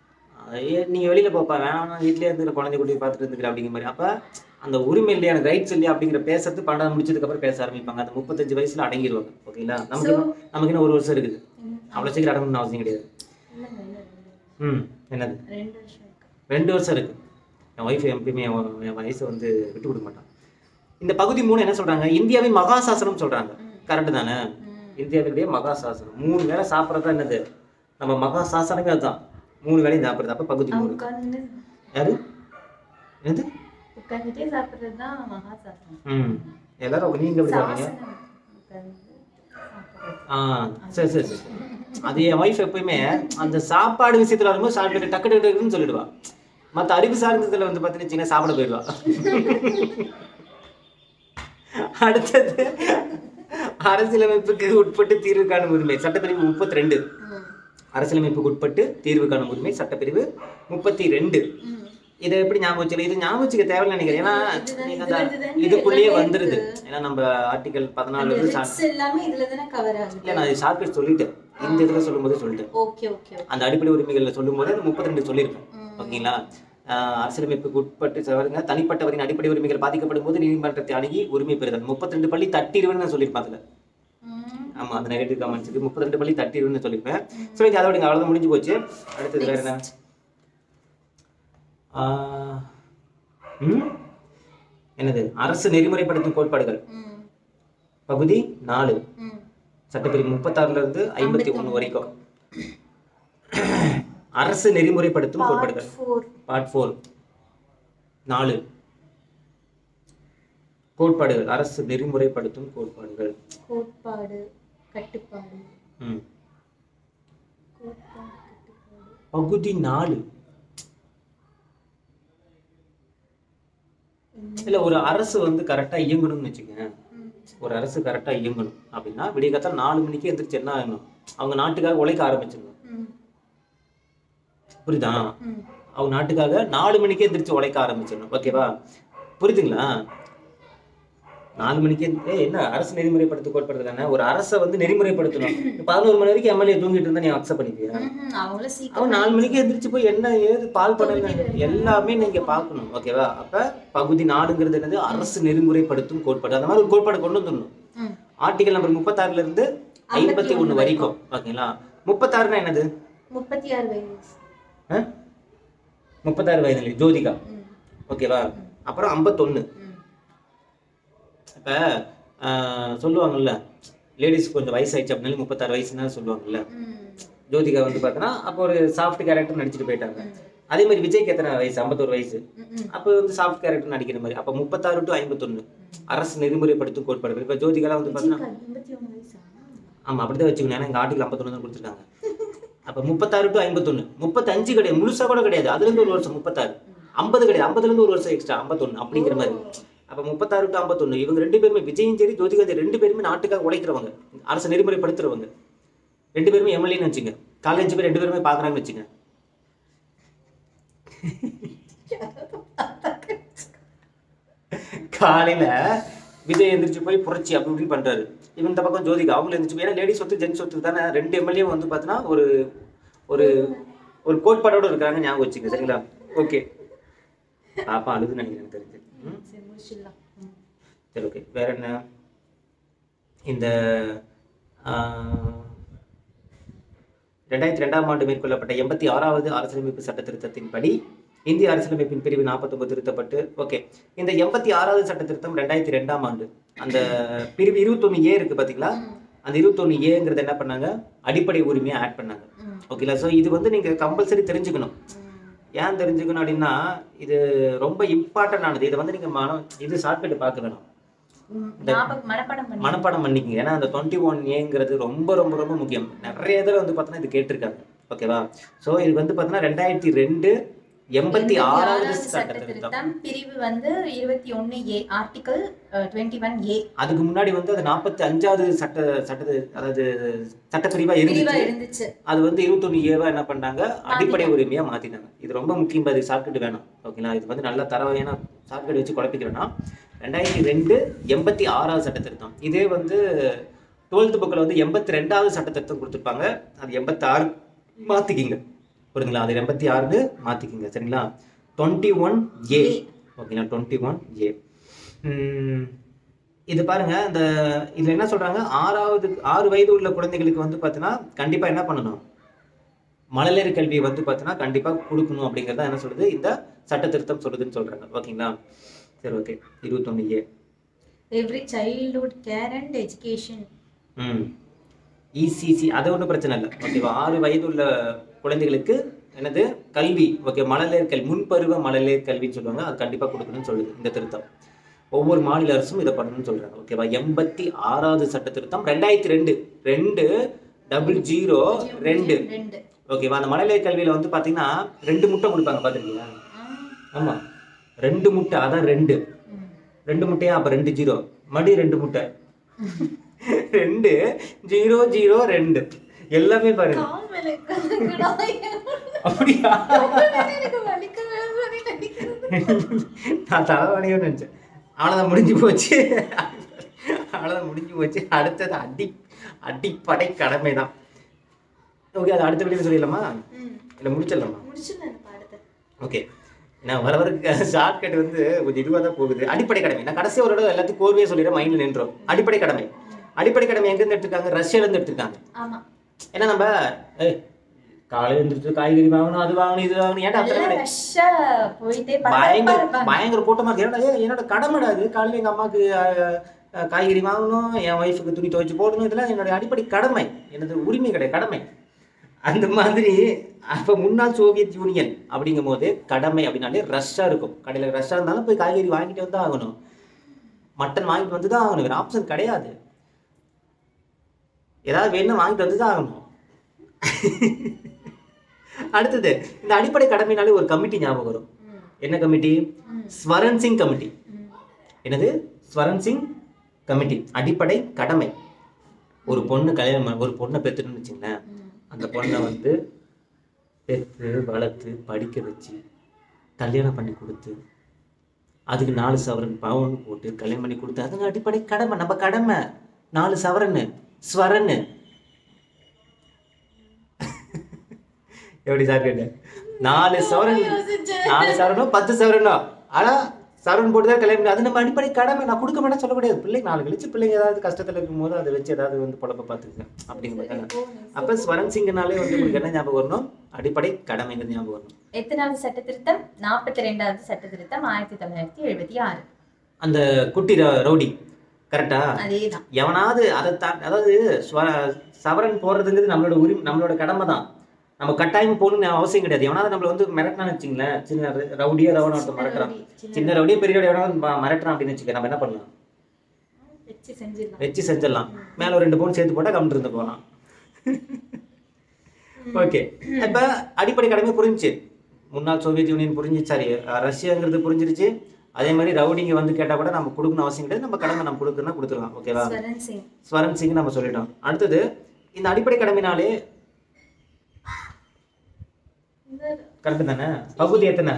S1: ஏ நீங்கள் வெளியில் போப்பா வேணாம் வீட்டிலே இருந்து குழந்தை குட்டி பார்த்துட்டு இருந்துக்கிற அப்படிங்கிற மாதிரி அப்போ அந்த உரிமை இல்லையா எனக்கு ரைட்ஸ் இல்லையா அப்படிங்கிற பேசுறது பன்னெண்டு முடிச்சதுக்கப்புறம் பேச ஆரம்பிப்பாங்க அந்த முப்பத்தஞ்சு வயசுல அடங்கிடுவாங்க ஓகேங்களா நமக்கு
S2: So,
S1: இன்னும் நமக்கு இன்னும் ஒரு வருஷம் இருக்குது
S2: ம்,
S1: அவ்வளோ சீக்கிரம் அடங்கணும்னு அவசியம் கிடையாது
S2: இல்லைங்க, இல்ல, இல்ல.
S1: ம் என்னது
S2: ரெண்டு வருஷம் இருக்கு
S1: ரெண்டு வருஷம் இருக்கு என் ஒய்ஃப் எப்பயுமே என் என் வயசை வந்து விட்டு கொடுக்க மாட்டான் இந்த பகுதி மூணு என்ன சொல்றாங்க இந்தியாவின் மகாசாசனம் சொல்றாங்க கரெக்டு தானே
S2: ம்.
S1: இந்தியாவினுடைய மகாசாசனம் மூணு வேளை சாப்பிட்றது என்னது நம்ம மகாசாசனமே அதுதான் மூணு வேளையும் சாப்பிட்றது அப்போ பகுதி மூணு
S2: உட்கார்ந்து
S1: யாரு என்னது
S2: உட்காந்துட்டே சாப்பிடுறது தான் மகாசாசனம்
S1: ம் எல்லாரும் நீங்க எப்படி சாப்பிடுங்க
S2: சாசனம் உட்கார்ந்து சாப்பிடுறது
S1: ஆ சரி சரி சரி அது என் ஒய்ஃப் எப்பயுமே அந்த சாப்பாடு விஷயத்துல வரும்போது சாப்பிட்டு டக்கு டக்கு டக்குன்னு சொல்லிடுவா மற்ற அறிவு சார்ந்ததுல வந்து பார்த்தீங்கன்னா சாப்பிட போயிடுவா அடுத்தது அரசியலமைப்புக்கு உட்பட்டு தீர்வு காணும் உரிமை சட்டப்பிரிவு முப்பத்தி ரெண்டு
S2: ம்.
S1: அரசியலமைப்புக்கு உட்பட்டு தீர்வு காணும் உரிமை சட்டப்பிரிவு முப்பத்தி ரெண்டு
S2: ம்.
S1: இதை எப்படி ஞாபகம் வச்சுக்கலாம் இது ஞாபகம் வச்சுக்க தேவையில்லை நினைக்கிறேன் ஏன்னா
S2: இதுதான்,
S1: நீங்க
S2: இதுல
S1: அந்த
S2: இதுதான்
S1: இதுக்குள்ளேயே
S2: எல்லாமே
S1: வந்துருது
S2: இருக்கு.
S1: ஏன்னா நம்ம ஆர்டிகல் பதினாலு
S2: அந்த
S1: வந்து
S2: ரிட்ஸ் எல்லாமே இதுல தானே கவர் ஆகுது
S1: இல்லை நான் ஷார்ட்கட் சொல்லிட்டேன் இந்த இதில் சொல்லும்போது சொல்லிட்டேன்
S2: ஓகே ஓகே
S1: அந்த அடிப்படை உரிமைகளில் சொல்லும்போது அந்த முப்பத்தி ரெண்டு சொல்லியிருக்கேன்
S2: ம்.
S1: ஓகேங்களா ஆஹ் அரசியலமைப்புக்கு உட்பட்டு சவருங்க தனிப்பட்டவரின் அடிப்படை உரிமைகள் பாதிக்கப்படும் போது நீதிமன்றத்தை அணுகி உரிமை பெறுதல் முப்பத்தி ரெண்டு பள்ளி தட்டிடுவேன்னு நான் சொல்லியிருப்பேன் அதில் ஆமா அந்த நெகட்டிவ் கமெண்ட்ஸுக்கு முப்பத்தி ரெண்டு பள்ளி தட்டிடுவேன்னு சொல்லியிருப்பேன் சரி okay, அதோட இங்க அவ்வளோதான் முடிஞ்சு போச்சு அடுத்தது வேற என்ன ஆஹ் ம்? என்னது அரசு நெறிமுறைப்படுத்தும் கோட்பாடுகள் பகுதி நாலு சட்டப்பிரிவு முப்பத்தாறுல இருந்து ஐம்பத்தி ஒண்ணு வரைக்கும் அரசு நெறிமுறைப்படுத்தும் கோட்பாடுகள்
S2: ஃபோர்
S1: பார்ட் ஃபோர் நாலு கோட்பாடுகள் அரசு நெறிமுறைப்படுத்தும் கோட்பாடுகள்
S2: கோட்பாடு கட்டுப்பாடு
S1: ம்.
S2: கோட்பாடு கட்டுப்பாடு
S1: பகுதி நாலு இல்ல ஒரு அரசு வந்து கரெக்டா இயங்கணும்னு வச்சுக்கோங்க
S2: ம்.
S1: ஒரு அரசு கரெக்டா இயங்கணும் அப்படின்னா விடியகாத்தால் நாலு மணிக்கு எந்திரிச்சு என்ன ஆகணும் அவங்க நாட்டுக்காக உழைக்க ஆரம்பிச்சிடணும்
S2: ம்.
S1: புரியுதா
S2: ம்.
S1: அவங்க நாட்டுக்காக நாலு மணிக்கே எந்திரிச்சு உழைக்க ஆரம்பிச்சிடணும் ஓகேவா புரியுதுங்களா நாலு மணிக்கே ஏய், என்ன அரசு நெறிமுறைப்படுத்த கோட்படுறது தானே ஒரு அரசை வந்து நெறிமுறைப்படுத்தணும் இப்ப பதினோரு மணி வரைக்கும் எம்எல்ஏ தூங்கிட்டு இருந்தா நீ அக்செப்ட் பண்ணிப்பியா
S2: ம்ஹும். அவங்களும் சீக்கிரம்
S1: அவன் நாலு மணிக்கு எந்திரிச்சு போய் என்ன ஏது பால் பண்ணல எல்லாமே நீங்க பார்க்கணும் ஓகேவா அப்ப பகுதி நாடுங்கிறது என்னது அரசு நெறிமுறைப்படுத்தும் கோட்பாடு அந்த மாதிரி ஒரு கோட்பாடு கொண்டு வந்துடணும்
S2: ம்.
S1: ஆர்டிகல் நம்பர் முப்பத்தாறுல இருந்து ஐம்பத்தி ஒண்ணு வரைக்கும் ஓகேங்களா முப்பத்தாறுனா என்னது
S2: முப்பத்தி ஆறு வயசு
S1: ஆ? முப்பத்தாறு வயதுல ஜோதிகா
S2: ம்.
S1: ஓகேவா அப்புறம் ஐம்பத்தொன்னு
S2: ம்.
S1: இப்ப ஆஹ், சொல்லுவாங்கல்ல லேடிஸ் கொஞ்சம் வயசாயிடுச்சு அப்படின்னாலும் முப்பத்தாறு வயசுனா சொல்லுவாங்கல்ல
S2: ம்.
S1: ஜோதிகா வந்து பார்த்தோன்னா அப்போ ஒரு சாஃப்ட் கேரக்டர் நடிச்சுட்டு போயிட்டாங்க
S2: ம்.
S1: அதே மாதிரி விஜய்க்கு எத்தனை வயசு ஐம்பத்தோரு வயசு
S2: ம். ம்.
S1: அப்போ வந்து சாஃப்ட் கேரக்டர் நடிக்கிற மாதிரி அப்போ முப்பத்தாறு டு ஐம்பத்தொன்னு அரசு நெறிமுறைப்படுத்தும் கோட்பாடுகள் இப்போ ஜோதிகாலாம் வந்து பார்த்தீங்கன்னா
S2: விஜய்க்கு எண்பத்தி ஒண்ணு வயசா
S1: ஆமா அப்படிதான் வச்சுக்கணும் ஏன்னா எங்க ஆட்டுக்கு ஐம்பத்தொன்னு தான் கொடுத்துருக்காங்க அப்போ முப்பத்தாறு டு ஐம்பத்தொன்னு முப்பத்தஞ்சு கிடையாது முழுசா கூட கிடையாது அதுல இருந்து ஒரு வருஷம் முப்பத்தாறு ஐம்பது கிடையாது ஐம்பதுல இருந்து ஒரு வருஷம் எக்ஸ்ட்ரா ஐம்பத்தொன்னு அப்படிங்கிற மாதிரி அப்போ முப்பத்தாறு டு ஐம்பத்தொன்னு இவங்க ரெண்டு பேருமே விஜயும் சரி ஜோதிகா சரி ரெண்டு பேருமே நாட்டுக்காக உழைக்கிறவங்க அரசு நெறிமுறைப்படுத்துறவங்க ரெண்டு பேருமே எம்எல்ஏன்னு வச்சுங்க காலேஜ் பேர் ரெண்டு பேருமே பாக்குறாங்கன்னு வச்சுங்க காலையில விஜய் எந்திரிச்சு போய் புரட்சி அப்படி இப்படி பண்றாரு இவன் இந்த பக்கம் ஜோதிகா அவங்களும் எந்திரிச்சு போய் ஏன்னா லேடி சொத்து ஜென் சொத்து தானே ரெண்டு எம்எல்ஏ வந்து பார்த்தீங்கன்னா ஒரு ஒரு ஒரு கோட்பாடோட இருக்கிறாங்க ஞாபகம் வச்சுங்க சரிங்களா ஓகே பாப்பா அழுது நினைக்கிறேன் எனக்கு தெரிஞ்சு ம்?
S2: சரி முடிச்சிடலாம் ம்.
S1: சரி ஓகே வேற என்ன இந்த ஆஹ், ரெண்டாயிரத்தி ரெண்டாம் ஆண்டு மேற்கொள்ளப்பட்ட எண்பத்தி ஆறாவது அரசியலமைப்பு சட்ட திருத்தத்தின்படி இந்திய அரசியலமைப்பின் பிரிவு 49 திருத்தப்பட்டு ஓகே இந்த எண்பத்தி ஆறாவது சட்ட திருத்தம் ரெண்டாயிரத்தி ரெண்டாம் ஆண்டு அந்த பிரிவு இருபத்தொன்னு ஏ இருக்கு பாத்தீங்களா அந்த இருபத்தொன்னு ஏங்கிறது என்ன பண்ணாங்க அடிப்படை உரிமையை ஆட் பண்ணாங்க
S2: ம்.
S1: ஓகேங்களா ஸோ இது வந்து நீங்க கம்பல்சரி தெரிஞ்சுக்கணும்
S2: ம்.
S1: ஏன் தெரிஞ்சுக்கணும் அப்படின்னா இது ரொம்ப இம்பார்ட்டன்ட் ஆனது இதை வந்து நீங்க மனம் இது ஷார்ட்கட் பார்க்க வேணும்
S2: ம். ஞாபகம் மனப்பாடம் பண்ணி
S1: மனப்பாடம் பண்ணிக்கங்க ஏன்னா அந்த டுவெண்ட்டி ஒன் ஏங்கிறது ரொம்ப ரொம்ப ரொம்ப முக்கியம் நிறைய இதில் வந்து பார்த்தோன்னா இது கேட்டிருக்காங்க ஓகேவா ஸோ இது வந்து பார்த்தோன்னா ரெண்டாயிரத்தி ரெண்டு எண்பத்தி ஆறாவது சட்ட திருத்தம்
S2: திருத்தம் பிரிவு வந்து இருபத்தி ஒண்ணு A article twenty one A
S1: அதுக்கு முன்னாடி வந்து அது நாற்பத்தி அஞ்சாவது சட்ட சட்ட அதாவது சட்டப்பிரிவா
S2: பிரிவா
S1: இருந்துச்சு
S2: இருந்துச்சு
S1: அது வந்து இருபத்தொன்னு ஏவா என்ன பண்ணாங்க அடிப்படை உரிமையா மாத்திட்டாங்க இது ரொம்ப முக்கியம் அது ஷார்ட்கட் வேணும் ஓகேங்களா இது வந்து நல்ல தரவையான ஷார்ட்கட் வச்சு குழப்பிக்க வேணாம் ரெண்டாயிரத்தி ரெண்டு எண்பத்தி ஆறாவது சட்ட திருத்தம் இதே வந்து டுவெல்த் புக்கில் வந்து எண்பத்தி ரெண்டாவது சட்ட திருத்தம் கொடுத்துருப்பாங்க அது எண்பத்தி ஆறு மாத்திக்கிங்க புரியுதுங்களா அது எண்பத்தி ஆறுன்னு மாத்திக்கிங்க சரிங்களா டுவெண்ட்டி ஒன் ஏ ஓகேங்களா டுவெண்ட்டி ஒன் ஏ இது பாருங்க இந்த இதுல என்ன சொல்றாங்க ஆறாவது ஆறு வயது உள்ள குழந்தைகளுக்கு வந்து பார்த்தீங்கன்னா கண்டிப்பா என்ன பண்ணணும் மழலையர் கல்வி வந்து பார்த்தீங்கன்னா கண்டிப்பா கொடுக்கணும் அப்படிங்கறத என்ன சொல்லுது இந்த சட்ட திருத்தம் சொல்லுதுன்னு சொல்றாங்க ஓகேங்களா சரி ஓகே இருபத்தொன்னு A
S2: every childhood care and education
S1: hmm ECC அது ஒன்றும் பிரச்சனை இல்லை ஓகேவா ஆறு வயது உள்ள குழந்தைகளுக்கு என்னது கல்வி ஓகே மழலையர் கல்வி முன்பருவ மழலையர் கல்வின்னு சொல்லுவாங்க அது கண்டிப்பா கொடுக்கணும்னு சொல்லுது இந்த திருத்தம் ஒவ்வொரு மாநில அரசும் இதை பண்ணணும்னு சொல்றாங்க ஓகேவா எண்பத்தி ஆறாவது சட்ட திருத்தம் ரெண்டாயிரத்தி ரெண்டு ரெண்டு டபுள் ஜீரோ ரெண்டு
S2: ரெண்டு
S1: ஓகேவா அந்த மழலையர் கல்வியில வந்து பாத்தீங்கன்னா ரெண்டு முட்டை கொடுப்பாங்க பாத்துருக்கீங்களா ஆமா ரெண்டு முட்டை அதான் ரெண்டு
S2: ம்.
S1: ரெண்டு முட்டையா அப்ப ரெண்டு ஜீரோ மறுபடியும் ரெண்டு முட்டை ரெண்டு ஜீரோ ஜீரோ ரெண்டு எல்லாமே பாருங்க
S2: கால் மேல உட்கார்ந்துக்கடா.
S1: அப்படியா
S2: எனக்கு வலிக்கவே சொல்லி நினைக்கிறது.
S1: நான் தலைவலியோன்னு நினைச்சேன் அவ்வளோதான் முடிஞ்சு போச்சு அவ்வளோதான் முடிஞ்சு போச்சு அடுத்தது அடி அடிப்படை கடமை தான் ஓகே அது அடுத்த வீடியோ சொல்லிடலாமா
S2: ம்.
S1: இல்லை முடிச்சிடலாமா
S2: முடிச்சிடலாம் இந்த பாடத்தை.
S1: ஓகே நான் வர வர ஷார்ட்கட் வந்து கொஞ்சம் இதுவாக தான் போகுது அடிப்படை கடமை நான் கடைசி ஒரு தடவை எல்லாத்தையும் கோர்வையாக சொல்லிடுறேன் மைண்டில் நின்றோம் அடிப்படை கடமை அடிப்படை கடமை எங்கேருந்து எடுத்திருக்காங்க ரஷ்யாலேருந்து எடுத்திருக்காங்க
S2: ஆமா
S1: ஏன்னா நம்ம ஏய் காலையில் எழுந்திரிச்சு காய்கறி வாங்கணும் அது வாங்கணும் இது வாங்கணும் ஏன்டா அத்தனை
S2: நல்லா
S1: கடை?
S2: ரஷ்ஷா போயிட்டே பரபரப்பா
S1: பயங்கர
S2: இருப்பாங்க.
S1: பயங்கர கூட்டமா இருக்கு என்னடா ஏய், என்னோட கடமைடா இது காலையில எங்க அம்மாவுக்கு அஹ், அஹ், காய்கறி வாங்கணும் என் ஒய்ஃபுக்கு துணி துவைச்சு போடணும் இதெல்லாம் என்னோட அடிப்படை கடமை எனது உரிமை கிடையாது கடமை அந்த மாதிரி அப்ப முன்னாள் சோவியத் யூனியன் அப்படிங்கும் போது கடமை அப்படின்னாலே ரஷ்ஷா இருக்கும் கடையில ரஷ்ஷா இருந்தாலும் போய் காய்கறி வாங்கிட்டு வந்து ஆகணும் மட்டன் வாங்கிட்டு வந்து தான் ஆகணும் வேற ஆப்ஷன் கிடையாது ஏதாவது வேணும் வாங்கிட்டு வந்து தான் ஆகணும் அடுத்தது இந்த அடிப்படை கடமைனாலே ஒரு கமிட்டி ஞாபகம் வரும்
S2: ம்.
S1: என்ன கமிட்டி
S2: ம்.
S1: ஸ்வரன் சிங் கமிட்டி
S2: ம்.
S1: என்னது ஸ்வரன் சிங் கமிட்டி அடிப்படை கடமை ஒரு பொண்ணு கல்யாணம் பண்ண- ஒரு பொண்ணை பெற்றுன்னு வச்சுங்களேன்
S2: ம்.
S1: அந்த பொண்ணை வந்து பெற்று வளர்த்து படிக்க வச்சு கல்யாணம் பண்ணி கொடுத்து அதுக்கு நாலு சவரன் பவுன் போட்டு கல்யாணம் பண்ணி கொடுத்து அதுங்க அடிப்படை கடமை நம்ம கடமை நாலு சவரன்னு ஸ்வரன்னு எப்படி சார் கேட்டேன் நாலு சவரன்
S2: யோசிச்சேன்.
S1: நாலு சவரனோ பத்து சவரனோ ஆனா சவரன் போட்டு தான் கல்யாணம் பண்ணி- அது நம்ம அடிப்படை கடமை நான் கொடுக்க மாட்டேன் சொல்ல முடியாது பிள்ளைங்க நாலு கழிச்சு பிள்ளைங்க ஏதாவது கஷ்டத்துல இருக்கும் போது அதை வச்சு ஏதாவது வந்து பொழப்ப பார்த்துக்கேன் அப்படிங்கிற மாதிரி அப்ப ஸ்வரன் சிங்கனாலே வந்து உங்களுக்கு என்ன ஞாபகம் வரணும் அடிப்படை கடமைங்கிறது ஞாபகம் வரணும்
S2: எத்தனாவது சட்ட திருத்தம் நாற்பத்தி ரெண்டாவது சட்ட திருத்தம் ஆயிரத்தி தொள்ளாயிரத்தி எழுபத்தி ஆறு
S1: அந்த குட்டி ர- ரவுடி கரெக்டா
S2: அதேதான்
S1: எவனாவது அதை தா அதாவது ஸ்வ- சவரன் போடுறதுங்கிறது நம்மளோட உரிமை நம்மளோட கடமை தான் நம்ம கட்டாயம் போகணும்னு அவசியம் கிடையாது எவனாவது நம்மள வந்து மிரட்டினான்னு வச்சுங்களேன் சின்ன ர- ரவுடியா ரவன ஒருத்தன் மிரட்டுறான்
S2: சின்ன
S1: சின்ன ரவுடியா பெரிய ரவுடியா எவனாவது ம- மிரட்டுறான் அப்படின்னு வச்சுக்க நம்ம என்ன பண்ணலாம்
S2: வச்சு செஞ்சிடலாம்
S1: வச்சு செஞ்சிடலாம் மேல ஒரு ரெண்டு பவுன் சேர்த்து போட்டா கம்மிட்டு இருந்து போகலாம் ஓகே இப்ப அடிப்படை கடமை புரிஞ்சுச்சு முன்னாள் சோவியத் யூனியன் புரிஞ்சு சாரி ரஷ்யாங்கிறது புரிஞ்சிருச்சு அதே மாதிரி ரவுடிங்க வந்து கேட்டா கூட நம்ம கொடுக்கணும் அவசியம் கிடையாது நம்ம கடமை நம்ம கொடுக்கணும்னா கொடுத்துடலாம் ஓகேவா
S2: ஸ்வரன் சிங்
S1: ஸ்வரன் சிங் நம்ம சொல்லிட்டோம் அடுத்தது இந்த அடிப்படை கடமைனாலே கரெக்டு தானே பகுதி எத்தனை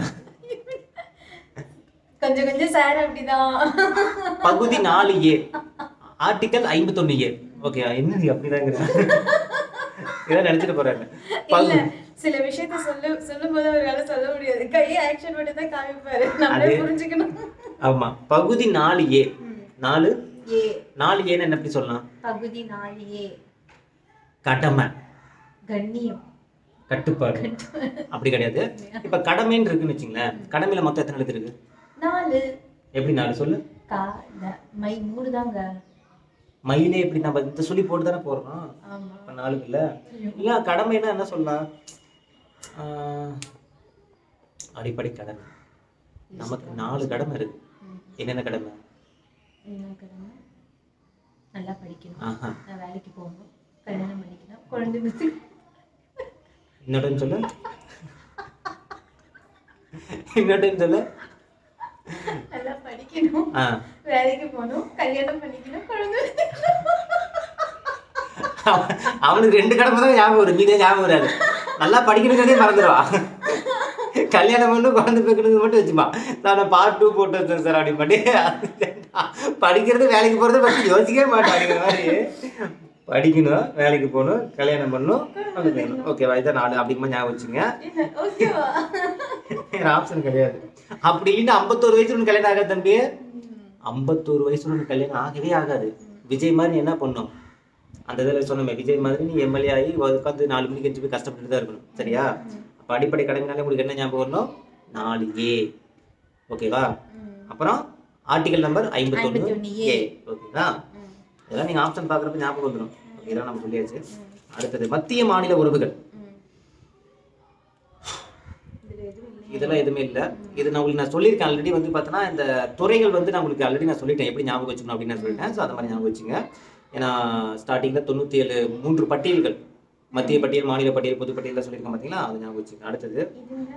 S2: கொஞ்சம் கொஞ்சம் சார் அப்படிதான்
S1: பகுதி நாலு ஏ ஆர்டிக்கல் ஐம்பத்தொன்னு ஏ ஓகே என்ன நீ அப்படிதாங்கிற இதான் நினைச்சிட்டு போறாங்க
S2: இல்ல
S1: பகு
S2: சில விஷயத்த சொல்ல சொல்லும் போது அவரால சொல்ல முடியாது கையை ஆக்ஷன் மட்டும் தான் காமிப்பாரு நம்மளே
S1: அது-
S2: புரிஞ்சுக்கணும்
S1: ஆமா பகுதி நாலு ஏ
S2: ம்.
S1: நாலு
S2: ஏ
S1: நாலு ஏன்னு என்ன எப்படி சொல்லலாம்
S2: பகுதி நாலு ஏ
S1: கடமை
S2: கண்ணியம்
S1: கட்டுப்பாடு அப்படி கிடையாது இப்ப கடமைன்னு இருக்குன்னு வச்சுங்களேன் கடமையில மொத்தம் எத்தனை எழுத்து இருக்கு
S2: நாலு
S1: எப்படி நாலு சொல்லு
S2: கா த- மை மூணு தாங்க
S1: மயிலே எப்படி நம்ம இந்த சொல்லி போட்டு தானே போறோம்
S2: ஆமா
S1: இப்ப நாலு இல்ல இல்ல கடமைன்னா என்ன சொல்லலாம் ஆஹ், அடிப்படை கடமை நமக்கு நாலு கடமை இருக்கு
S2: ம்.
S1: என்னென்ன கடமை
S2: என்ன கடமை நல்லா படிக்கணும்
S1: ஆஹா
S2: நான் வேலைக்கு போகணும் கல்யாணம் பண்ணிக்கணும் குழந்தை பெற்று
S1: இன்னொரு சொல்லு இன்னொரு சொல்லு
S2: நல்லா படிக்கணும்
S1: ஆ
S2: வேலைக்கு போகணும் கல்யாணம் பண்ணிக்கணும் குழந்தை பெத்துக்கணும்.
S1: அவ- அவனுக்கு ரெண்டு கடமை தான் ஞாபகம் வரும் மீதே ஞாபகம் வராது நல்லா படிக்கணுங்கிறதே மறந்துடுவான் கல்யாணம் பண்ணு குழந்தை பேக்கணுங்க மட்டும் வச்சுப்பான் நான் பார்ட் டூ போட்டு வச்சேன் சார் அப்படி பண்ணி படிக்கிறது வேலைக்கு போகிறது பற்றி யோசிக்கவே மாட்டேன் அப்படிங்கிற மாதிரி படிக்கணும் வேலைக்கு போகணும் கல்யாணம் பண்ணணும் குழந்தை பேக்கணும் ஓகேவா இதான் நாலு அப்படிங்கும்போது ஞாபகம் வச்சுங்க
S2: என்ன, ஓகேவா
S1: வேற ஆப்ஷன் கிடையாது அப்படி இல்லைன்னா ஐம்பத்தோரு வயசுல உனக்கு கல்யாணம் ஆகாது தம்பி ஐம்பத்தோரு வயசுல உனக்கு கல்யாணம் ஆகவே ஆகாது விஜய் மாதிரி நீ என்ன பண்ணும் அந்த இதில் சொன்னமே விஜய் மாதிரி நீ எம்எல்ஏ ஆகி உட்காந்து நாலு மணிக்கு எஞ்சி போய் கஷ்டப்பட்டு தான் இருக்கணும் சரியா அப்போ அடிப்படை கடமைனாலே உங்களுக்கு என்ன ஞாபகம் வரணும் நாலு ஏ ஓகேவா
S2: ம்.
S1: அப்புறம் ஆர்டிகல் நம்பர் ஐம்பத்தொன்று
S2: 51
S1: ஏ
S2: A.
S1: ஓகேங்களா
S2: ம்.
S1: இதெல்லாம் நீங்கள் ஆப்ஷன் பார்க்குறப்ப ஞாபகம் வந்துடும் இதெல்லாம் நம்ம சொல்லியாச்சு அடுத்தது மத்திய மாநில உறவுகள்
S2: ம்.
S1: இதெல்லாம் எதுவுமே இல்லை இது நான் உங்களுக்கு நான் சொல்லியிருக்கேன் ஆல்ரெடி வந்து பார்த்தோன்னா இந்த துறைகள் வந்து நான் உங்களுக்கு ஆல்ரெடி நான் சொல்லிட்டேன் எப்படி ஞாபகம் வச்சுக்கணும் அப்படின்னு நான் சொல்லிட்டேன் ஸோ அந்த மாதிரி ஞாபகம் வச்சுங்க ஏன்னா ஸ்டார்டிங்கில் தொண்ணூற்றி ஏழு மூன்று பட்டியல்கள் மத்திய பட்டியல் மாநில பட்டியல் பொது பட்டியலில் சொல்லியிருக்கேன் பார்த்தீங்களா அது ஞாபகம் வச்சுங்க அடுத்தது
S2: இதுங்க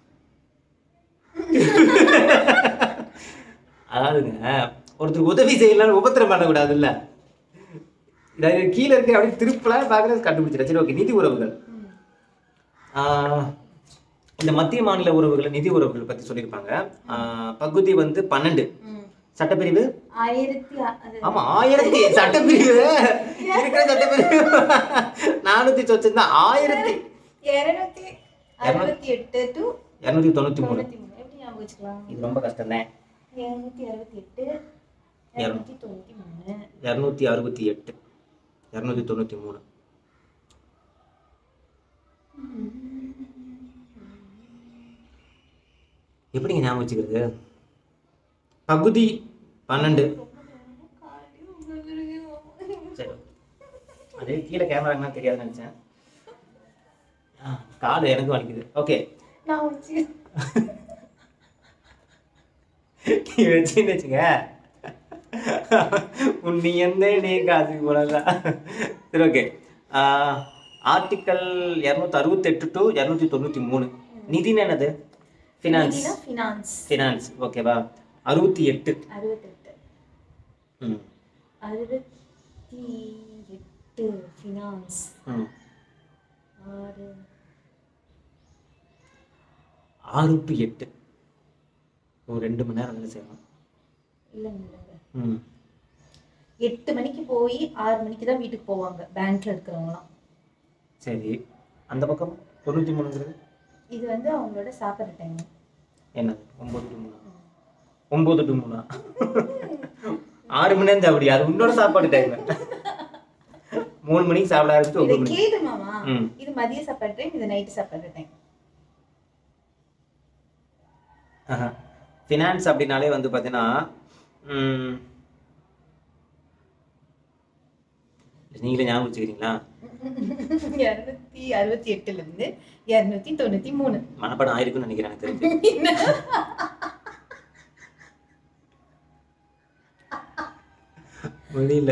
S1: அதாவதுங்க ஒருத்தருக்கு உதவி செய்யலாம் உபத்திரம் பண்ணக்கூடாதுல்ல இதாவது கீழே இருக்க அப்படியே திருப்பலாம் பார்க்குறது கண்டுபிடிச்சிடும் சரி ஓகே நிதி உறவுகள்
S2: ம்.
S1: ஆஹ் இந்த மத்திய மாநில உறவுகள் நிதி உறவுகள் பற்றி சொல்லியிருப்பாங்க ஆஹ் பகுதி வந்து பன்னெண்டு
S2: ம்.
S1: சட்டப்பிரிவு
S2: ஆயிரத்தி அ- அது
S1: ஆமா ஆயிரத்தி சட்டப்பிரிவு இருக்கிற சட்டப்பிரிவு நானூத்தி சொச்சம் தான் ஆயிரத்தி
S2: இருநூத்தி அறுபத்தி எட்டு டு
S1: இரநூத்தி தொண்ணூத்தி மூணு
S2: தொண்ணூத்தி மூணு எப்படி ஞாபகம் வச்சுக்கலாம்
S1: இது ரொம்ப கஷ்டம் தான்
S2: இருநூத்தி அறுபத்தி எட்டு இருநூத்தி தொண்ணூத்தி மூணு
S1: இரநூத்தி அறுபத்தி எட்டு இரநூத்தி தொண்ணூத்தி மூணு எப்படிங்க ஞாபகம் வச்சுக்கிறது பகுதி பன்னெண்டு சரி அதே கீழே கேமராங்கன்னா தெரியாதுன்னு நினைச்சேன் ஆ, கால் எனக்கு வலிக்குது ஓகே
S2: நான் வச்சு
S1: நீ வச்சுன்னு வச்சுங்க உன் நீ எந்த நீ காசு போலதான் சரி ஓகே ஆர்டிக்கல் இரநூத்தி அறுபத்தெட்டு டு இரநூத்தி தொண்ணூற்றி மூணு நிதின்னு என்னது ஃபினான்ஸ்
S2: ஃபினான்ஸ்
S1: ஃபினான்ஸ் ஓகேவா அறுபத்தி எட்டு
S2: அறுபத்தெட்டு
S1: ம்
S2: அறுபத்தி எட்டு ஃபினான்ஸ்
S1: ம்
S2: ஆறு
S1: ஆறு டு எட்டு ஒரு ரெண்டு மணி நேரம் வேலை செய்யணும்
S2: இல்லைங்க இல்லைங்க
S1: ம்
S2: எட்டு மணிக்கு போய் ஆறு மணிக்கு தான் வீட்டுக்கு போவாங்க பேங்க்ல இருக்கிறவங்களாம்
S1: சரி அந்த பக்கம் தொண்ணூற்றி மூணுங்கிறது
S2: இது வந்து அவங்களோட சாப்பிட்ற டைம்
S1: என்னது ஒம்பது டு மூணா ஒம்பது டு மூணா ஆறு மணி நேரம் சாப்பிடுயா அது உன்னோட சாப்பாடு டைம் மூணு மணிக்கு சாப்பிட ஆரம்பிச்சு
S2: இது
S1: ஒன்பது மணி
S2: கேது மாமா
S1: ம்
S2: இது மதிய சாப்பாடு டைம் இது நைட்டு சாப்பாடு டைம்
S1: ஃபினான்ஸ் அப்படின்னாலே வந்து பார்த்தீங்கன்னா ம், நீங்களே ஞாபகம் வச்சுக்கிறீங்களா
S2: இரநூத்தி அறுபத்தி எட்டுல இருந்து இரநூத்தி தொண்ணூத்தி மூணு
S1: மனப்பாடம் ஆயிருக்குன்னு நினைக்கிறேன் எனக்கு தெரிஞ்சு முடியல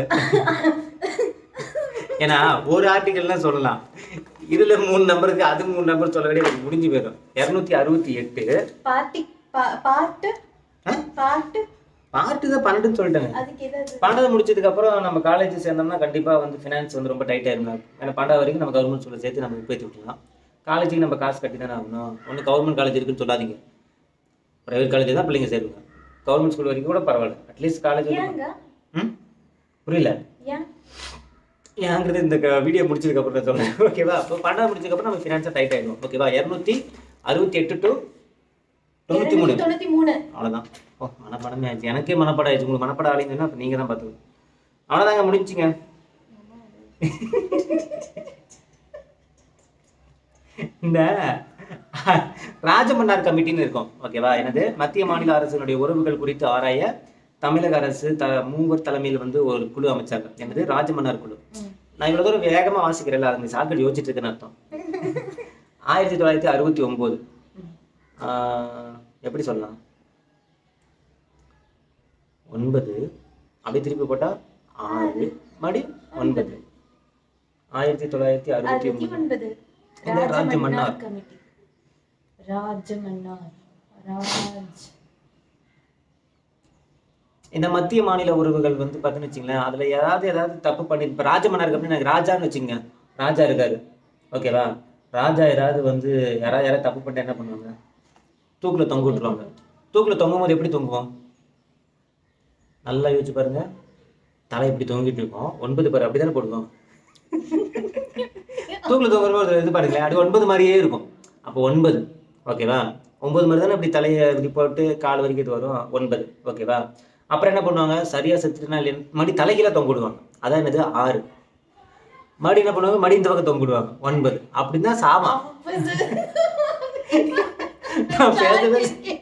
S1: ஏன்னா ஒரு ஆர்டிக்கல்லாம் சொல்லலாம் இதுல மூணு நம்பருக்கு அது மூணு நம்பர் சொல்ல வேண்டிய எனக்கு முடிஞ்சு போயிடும் இரநூத்தி அறுபத்தி எட்டு
S2: பார்ட்டி பாட்டு பாட்டு
S1: பார்ட்டு தான் பன்னெண்டுன்னு சொல்லிட்டேங்க
S2: அதுக்கு ஏதாவது
S1: பன்னெண்டு முடிச்சதுக்கு அப்புறம் நம்ம காலேஜ் சேர்ந்தோம்னா கண்டிப்பா வந்து ஃபினான்ஸ் வந்து ரொம்ப டைட் ஆயிருந்தோம் ஏன்னா பன்னெண்டு வரைக்கும் நம்ம கவர்மெண்ட் ஸ்கூலில் சேர்த்து நம்ம உட்பேத்தி விட்டுலாம் காலேஜுக்கு நம்ம காசு கட்டி தானே ஆகணும் ஒன்று கவர்மெண்ட் காலேஜ் இருக்குன்னு சொல்லாதீங்க ப்ரைவேட் காலேஜ் தான் பிள்ளைங்க சேருங்க கவர்மெண்ட் ஸ்கூல் வரைக்கும் கூட பரவாயில்ல அட்லீஸ்ட் காலேஜ்
S2: ஏங்க
S1: ம் புரியல
S2: ஏன்
S1: ஏங்கிறது இந்த வீடியோ முடிச்சதுக்கு அப்புறம் தான் சொல்றேன் ஓகேவா அப்போ பன்னெண்டு முடிச்சதுக்கு அப்புறம் நம்ம ஃபினான்ஸாக டைட் ஆயிடும் ஓகேவா இரநூத்தி அறுபத்தி எட்டு டு தொண்ணூற்றி மூணு
S2: இருநூத்தி தொண்ணூத்தி மூணு
S1: அவ்வளோதான் ஓ மனப்பாடமே ஆயிடுச்சு எனக்கே மனப்பாடம் ஆயிடுச்சு உங்களுக்கு மனப்பாடம் ஆகலைங்கன்னா அப்போ நீங்கள் தான் பார்த்துக்கணும் அவ்வளோதாங்க முடிஞ்சுங்க இந்த ராஜமன்னார் கமிட்டின்னு இருக்கும் ஓகேவா எனது மத்திய மாநில அரசுடைய உறவுகள் குறித்து ஆராய தமிழக அரசு த மூவர் தலைமையில் வந்து ஒரு குழு அமைச்சாங்க எனது ராஜமன்னார் குழு
S2: ம்.
S1: நான் இவ்வளோ தூரம் வேகமாக வாசிக்கிறேன்ல அது சாக்கடை யோசிச்சுட்டு இருக்கேன்னு அர்த்தம் ஆயிரத்தி தொள்ளாயிரத்தி அறுபத்தி ஒம்பது எப்படி சொல்லலாம் ஒன்பது அப்படி திருப்பி போட்டா ஆறு மடி ஒன்பது ஆயிரத்தி தொள்ளாயிரத்தி அறுபத்தி
S2: அறுபத்தி
S1: ஒன்பது
S2: ஒன்பது
S1: இந்த ராஜமன்னார்.
S2: ராஜமன்னார் கமிட்டி ராஜமன்னார் ராஜ்
S1: இந்த மத்திய மாநில உறவுகள் வந்து பார்த்தீங்கன்னு வச்சுங்களேன் அதுல யாராவது ஏதாவது தப்பு பண்ணி இப்போ ராஜமன்னார் அப்படின்னு எனக்கு ராஜான்னு வச்சுங்க ராஜா இருக்காரு ஓகேவா ராஜா ஏதாவது வந்து யாராவது யாராவது தப்பு பண்ணிட்டு என்ன பண்ணுவாங்க தூக்குல தொங்க விட்டுருவாங்க தூக்குல தொங்கும் போது எப்படி தொங்குவோம் நல்லா யோசிச்சு பாருங்க தலை இப்படி தொங்கிட்டு இருக்கும் ஒன்பது பேர் அப்படிதானே போடுவோம் தூக்குல தொங்குற இது பாருங்களேன் அது ஒன்பது மாதிரியே இருக்கும் அப்போ ஒன்பது ஓகேவா ஒன்பது மாதிரி தானே இப்படி தலையை இப்படி போட்டு கால் வரைக்கும் இது வரும் ஒன்பது ஓகேவா அப்புறம் என்ன பண்ணுவாங்க சரியா செத்துட்டுனா இல்லையா மடி தலைகீழ தொங்க விடுவாங்க அதான் என்னது ஆறு மறுபடி என்ன பண்ணுவாங்க மடி இந்த பக்கம் தொங்க விடுவாங்க ஒன்பது அப்படின்னு தான் சாமா நான் பேசவே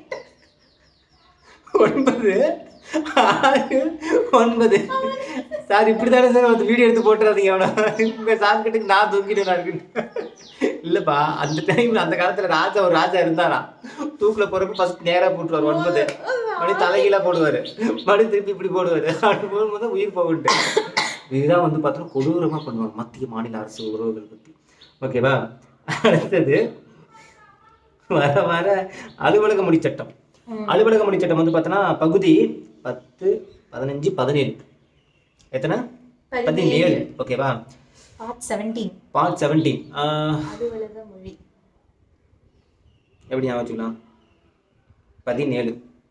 S1: ஒன்பது ஆறு ஒன்பது சார் இப்படி தானே சார் வந்து வீடியோ எடுத்து போட்டுறாதீங்க அவனை உங்க சார் கிட்ட நான் தூக்கிட்டு இருக்குன்னு இல்லப்பா அந்த டைம்ல அந்த காலத்துல ராஜா ஒரு ராஜா இருந்தாரா தூக்குல போறப்ப ஃபர்ஸ்ட் நேரா போட்டுருவாரு ஒன்பது மணி தலைகீழா போடுவாரு மணி திருப்பி இப்படி போடுவாரு அப்படி போடும்போது உயிர் போகுன்ட்டு இதுதான் வந்து பார்த்தோன்னா கொடூரமா பண்ணுவாங்க மத்திய மாநில அரசு உறவுகள் பத்தி ஓகேவா அடுத்தது வர வர அலுவலக முடிச்சட்டம்
S2: ம்.
S1: அலுவலக முடிச்சட்டம் வந்து பார்த்தோன்னா பகுதி பத்து பதினஞ்சு பதினேழு எத்தனை பதினேழு ஓகேவா
S2: பார்ட் செவன்டீன்
S1: பார்ட் செவன்டீன்
S2: அலுவலக மொழி
S1: எப்படி ஞாபகம் வச்சுக்கலாம் பதினேழு